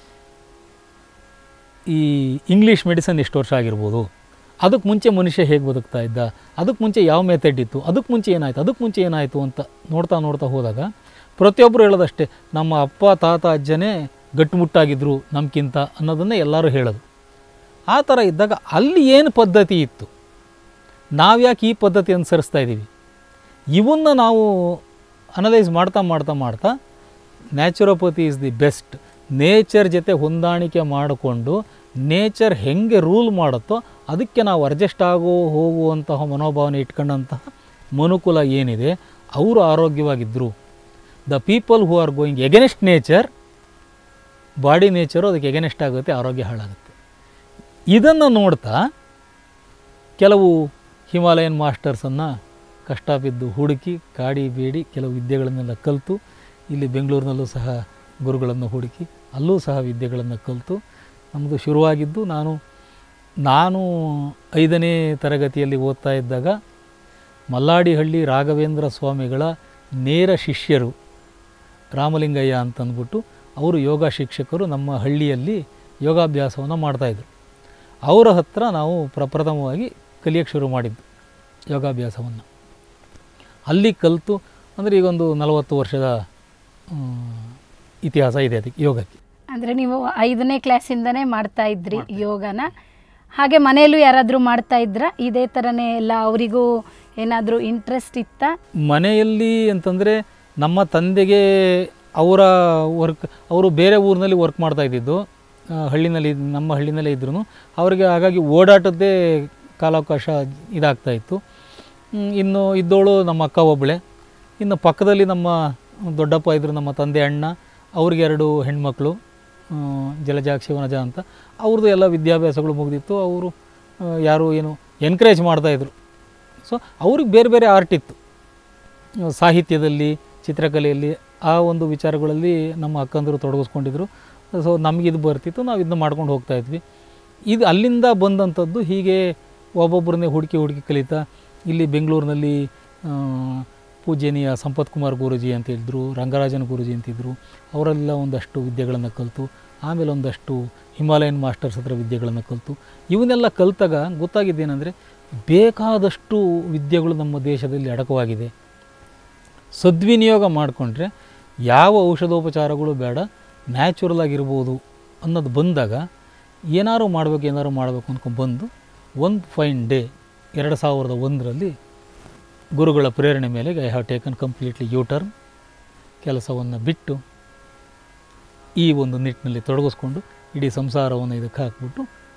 ಈ ಇಂಗ್ಲೀಷ್ ಮೆಡಿಸನ್ ಎಷ್ಟು ವರ್ಷ ಆಗಿರ್ಬೋದು ಅದಕ್ಕೆ ಮುಂಚೆ ಮನುಷ್ಯ ಹೇಗೆ ಬದುಕ್ತಾ ಇದ್ದ ಅದಕ್ಕೆ ಮುಂಚೆ ಯಾವ ಮೆಥಡ್ ಇತ್ತು ಅದಕ್ಕೆ ಮುಂಚೆ ಏನಾಯಿತು ಅದಕ್ಕೆ ಮುಂಚೆ ಏನಾಯಿತು ಅಂತ ನೋಡ್ತಾ ನೋಡ್ತಾ ಹೋದಾಗ ಪ್ರತಿಯೊಬ್ಬರು ಹೇಳೋದಷ್ಟೇ ನಮ್ಮ ಅಪ್ಪ ತಾತ ಅಜ್ಜನೇ ಗಟ್ಟುಮುಟ್ಟಾಗಿದ್ದರು ನಮ್ಗಿಂತ ಅನ್ನೋದನ್ನೇ ಎಲ್ಲರೂ ಹೇಳೋದು ಆ ಥರ ಇದ್ದಾಗ ಅಲ್ಲಿ ಏನು ಪದ್ಧತಿ ಇತ್ತು ನಾವ್ಯಾಕೆ ಈ ಪದ್ಧತಿ ಅನುಸರಿಸ್ತಾ ಇದ್ದೀವಿ ಇವನ್ನ ನಾವು ಅನಲೈಸ್ ಮಾಡ್ತಾ ಮಾಡ್ತಾ ಮಾಡ್ತಾ naturopathy is the best nature ಜೊತೆ ಹೊಂದಾಣಿಕೆ ಮಾಡಿಕೊಂಡು ನೇಚರ್ ಹೆಂಗೆ ರೂಲ್ ಮಾಡುತ್ತೋ ಅದಕ್ಕೆ ನಾವು ಅಡ್ಜಸ್ಟ್ ಆಗೋ ಹೋಗುವಂತಹ ಮನೋಭಾವನೆ ಇಟ್ಕೊಂಡಂತಹ ಮನುಕುಲ ಏನಿದೆ ಅವರು ಆರೋಗ್ಯವಾಗಿದ್ದರು the people who are going against nature body nature ಅದಕ್ಕೆ ಎಗೆನೆಸ್ಟ್ ಆಗುತ್ತೆ ಆರೋಗ್ಯ ಹಾಳಾಗುತ್ತೆ ಇದನ್ನು ನೋಡ್ತಾ ಕೆಲವು ಹಿಮಾಲಯನ್ ಮಾಸ್ಟರ್ಸನ್ನು ಕಷ್ಟ ಬಿದ್ದು ಹುಡುಕಿ ಕಾಡಿ ಬೇಡಿ ಕೆಲವು ವಿದ್ಯೆಗಳನ್ನೆಲ್ಲ ಕಲಿತು ಇಲ್ಲಿ ಬೆಂಗಳೂರಿನಲ್ಲೂ ಸಹ ಗುರುಗಳನ್ನು ಹುಡುಕಿ ಅಲ್ಲೂ ಸಹ ವಿದ್ಯೆಗಳನ್ನು ಕಲಿತು ನಮ್ಮದು ಶುರುವಾಗಿದ್ದು ನಾನು ನಾನು ಐದನೇ ತರಗತಿಯಲ್ಲಿ ಓದ್ತಾ ಇದ್ದಾಗ ಮಲ್ಲಾಡಿಹಳ್ಳಿ ರಾಘವೇಂದ್ರ ಸ್ವಾಮಿಗಳ ನೇರ ಶಿಷ್ಯರು ರಾಮಲಿಂಗಯ್ಯ ಅಂತಂದ್ಬಿಟ್ಟು ಅವರು ಯೋಗ ಶಿಕ್ಷಕರು ನಮ್ಮ ಹಳ್ಳಿಯಲ್ಲಿ ಯೋಗಾಭ್ಯಾಸವನ್ನು ಮಾಡ್ತಾಯಿದ್ರು ಅವರ ಹತ್ರ ನಾವು ಪ್ರಪ್ರಥಮವಾಗಿ ಕಲಿಯೋಕ್ಕೆ ಶುರು ಮಾಡಿದ್ದು ಯೋಗಾಭ್ಯಾಸವನ್ನು ಅಲ್ಲಿ ಕಲಿತು ಅಂದರೆ ಈಗೊಂದು ನಲವತ್ತು ವರ್ಷದ ಆ, ಇತಿಹಾಸ ಇದೆ ಅದಕ್ಕೆ ಯೋಗಕ್ಕೆ ಅಂದರೆ ನೀವು ಐದನೇ ಕ್ಲಾಸಿಂದನೇ ಮಾಡ್ತಾ ಇದ್ರಿ ಯೋಗನ ಹಾಗೆ ಮನೆಯಲ್ಲೂ ಯಾರಾದರೂ ಮಾಡ್ತಾ ಇದ್ರಾ ಇದೇ ಥರನೇ ಎಲ್ಲ ಅವರಿಗೂ ಏನಾದರೂ ಇಂಟ್ರೆಸ್ಟ್ ಇತ್ತಾ ಮನೆಯಲ್ಲಿ ಅಂತಂದರೆ ನಮ್ಮ ತಂದೆಗೆ ಅವರ ವರ್ಕ್ ಅವರು ಬೇರೆ ಊರಿನಲ್ಲಿ ವರ್ಕ್ ಮಾಡ್ತಾ ಇದ್ದಿದ್ದು ಆ, ಹಳ್ಳಿನಲ್ಲಿ ನಮ್ಮ ಹಳ್ಳಿನಲ್ಲೇ ಇದ್ರೂ ಅವರಿಗೆ ಹಾಗಾಗಿ ಓಡಾಟದ್ದೇ ಕಾಲಾವಕಾಶ ಇದಾಗ್ತಾ ಇತ್ತು ಹ್ಮ್, ಇನ್ನು ಇದ್ದೋಳು ನಮ್ಮ ಅಕ್ಕ ಒಬ್ಬಳೆ ಇನ್ನು ಪಕ್ಕದಲ್ಲಿ ನಮ್ಮ ದೊಡ್ಡಪ್ಪ ಇದ್ದರು ನಮ್ಮ ತಂದೆ ಅಣ್ಣ ಅವ್ರಿಗೆ ಎರಡು ಹೆಣ್ಮಕ್ಳು ಆ, ಜಲಜಾಕ್ಷಿ ವನಜ ಅಂತ ಅವ್ರದ್ದು ಎಲ್ಲ ವಿದ್ಯಾಭ್ಯಾಸಗಳು ಮುಗಿದಿತ್ತು ಅವರು ಆ, ಯಾರು ಏನು ಎನ್ಕರೇಜ್ ಮಾಡ್ತಾಯಿದ್ರು ಸೊ ಅವ್ರಿಗೆ ಬೇರೆ ಬೇರೆ ಆರ್ಟ್ ಇತ್ತು ಸಾಹಿತ್ಯದಲ್ಲಿ ಚಿತ್ರಕಲೆಯಲ್ಲಿ ಆ ಒಂದು ವಿಚಾರಗಳಲ್ಲಿ ನಮ್ಮ ಅಕ್ಕಂದರು ತೊಡಗಿಸ್ಕೊಂಡಿದ್ರು ಸೊ ನಮಗಿದು ಬರ್ತಿತ್ತು ನಾವು ಇದನ್ನ ಮಾಡ್ಕೊಂಡು ಹೋಗ್ತಾ ಇದ್ವಿ ಇದು ಅಲ್ಲಿಂದ ಬಂದಂಥದ್ದು ಹೀಗೆ ಒಬ್ಬೊಬ್ಬರನ್ನೇ ಹುಡುಕಿ ಹುಡುಕಿ ಕಲಿತಾ ಇಲ್ಲಿ ಬೆಂಗಳೂರಿನಲ್ಲಿ ಆ, ಪೂಜ್ಯನೀಯ ಸಂಪತ್ ಕುಮಾರ್ ಗುರೂಜಿ ಅಂತ ಹೇಳಿದ್ರು ರಂಗರಾಜನ್ ಗುರೂಜಿ ಅಂತಿದ್ರು ಅವರೆಲ್ಲ ಒಂದಷ್ಟು ವಿದ್ಯೆಗಳನ್ನು ಕಲಿತು ಆಮೇಲೆ ಒಂದಷ್ಟು ಹಿಮಾಲಯನ್ ಮಾಸ್ಟರ್ಸ್ ಹತ್ರ ವಿದ್ಯೆಗಳನ್ನು ಕಲಿತು ಇವನ್ನೆಲ್ಲ ಕಲಿತಾಗ ಗೊತ್ತಾಗಿದ್ದೇನೆಂದರೆ ಬೇಕಾದಷ್ಟು ವಿದ್ಯೆಗಳು ನಮ್ಮ ದೇಶದಲ್ಲಿ ಅಡಕವಾಗಿದೆ ಸದ್ವಿನಿಯೋಗ ಮಾಡಿಕೊಂಡ್ರೆ ಯಾವ ಔಷಧೋಪಚಾರಗಳು ಬೇಡ ನ್ಯಾಚುರಲ್ ಆಗಿರ್ಬೋದು ಅನ್ನೋದು ಬಂದಾಗ ಏನಾರು ಮಾಡಬೇಕು ಏನಾರು ಮಾಡಬೇಕು ಅಂದ್ಕೊಂಡು ಬಂದು ಒಂದು ಫೈನ್ ಡೇ ಎರಡು ಸಾವಿರದ ಒಂದರಲ್ಲಿ ಗುರುಗಳ ಪ್ರೇರಣೆ ಮೇಲೆಗೆ I have taken completely U turn ಕೆಲಸವನ್ನು ಬಿಟ್ಟು ಈ ಒಂದು ನಿಟ್ಟಿನಲ್ಲಿ ತೊಡಗಿಸ್ಕೊಂಡು ಇಡೀ ಸಂಸಾರವನ್ನು ಇದಕ್ಕೆ ಹಾಕ್ಬಿಟ್ಟು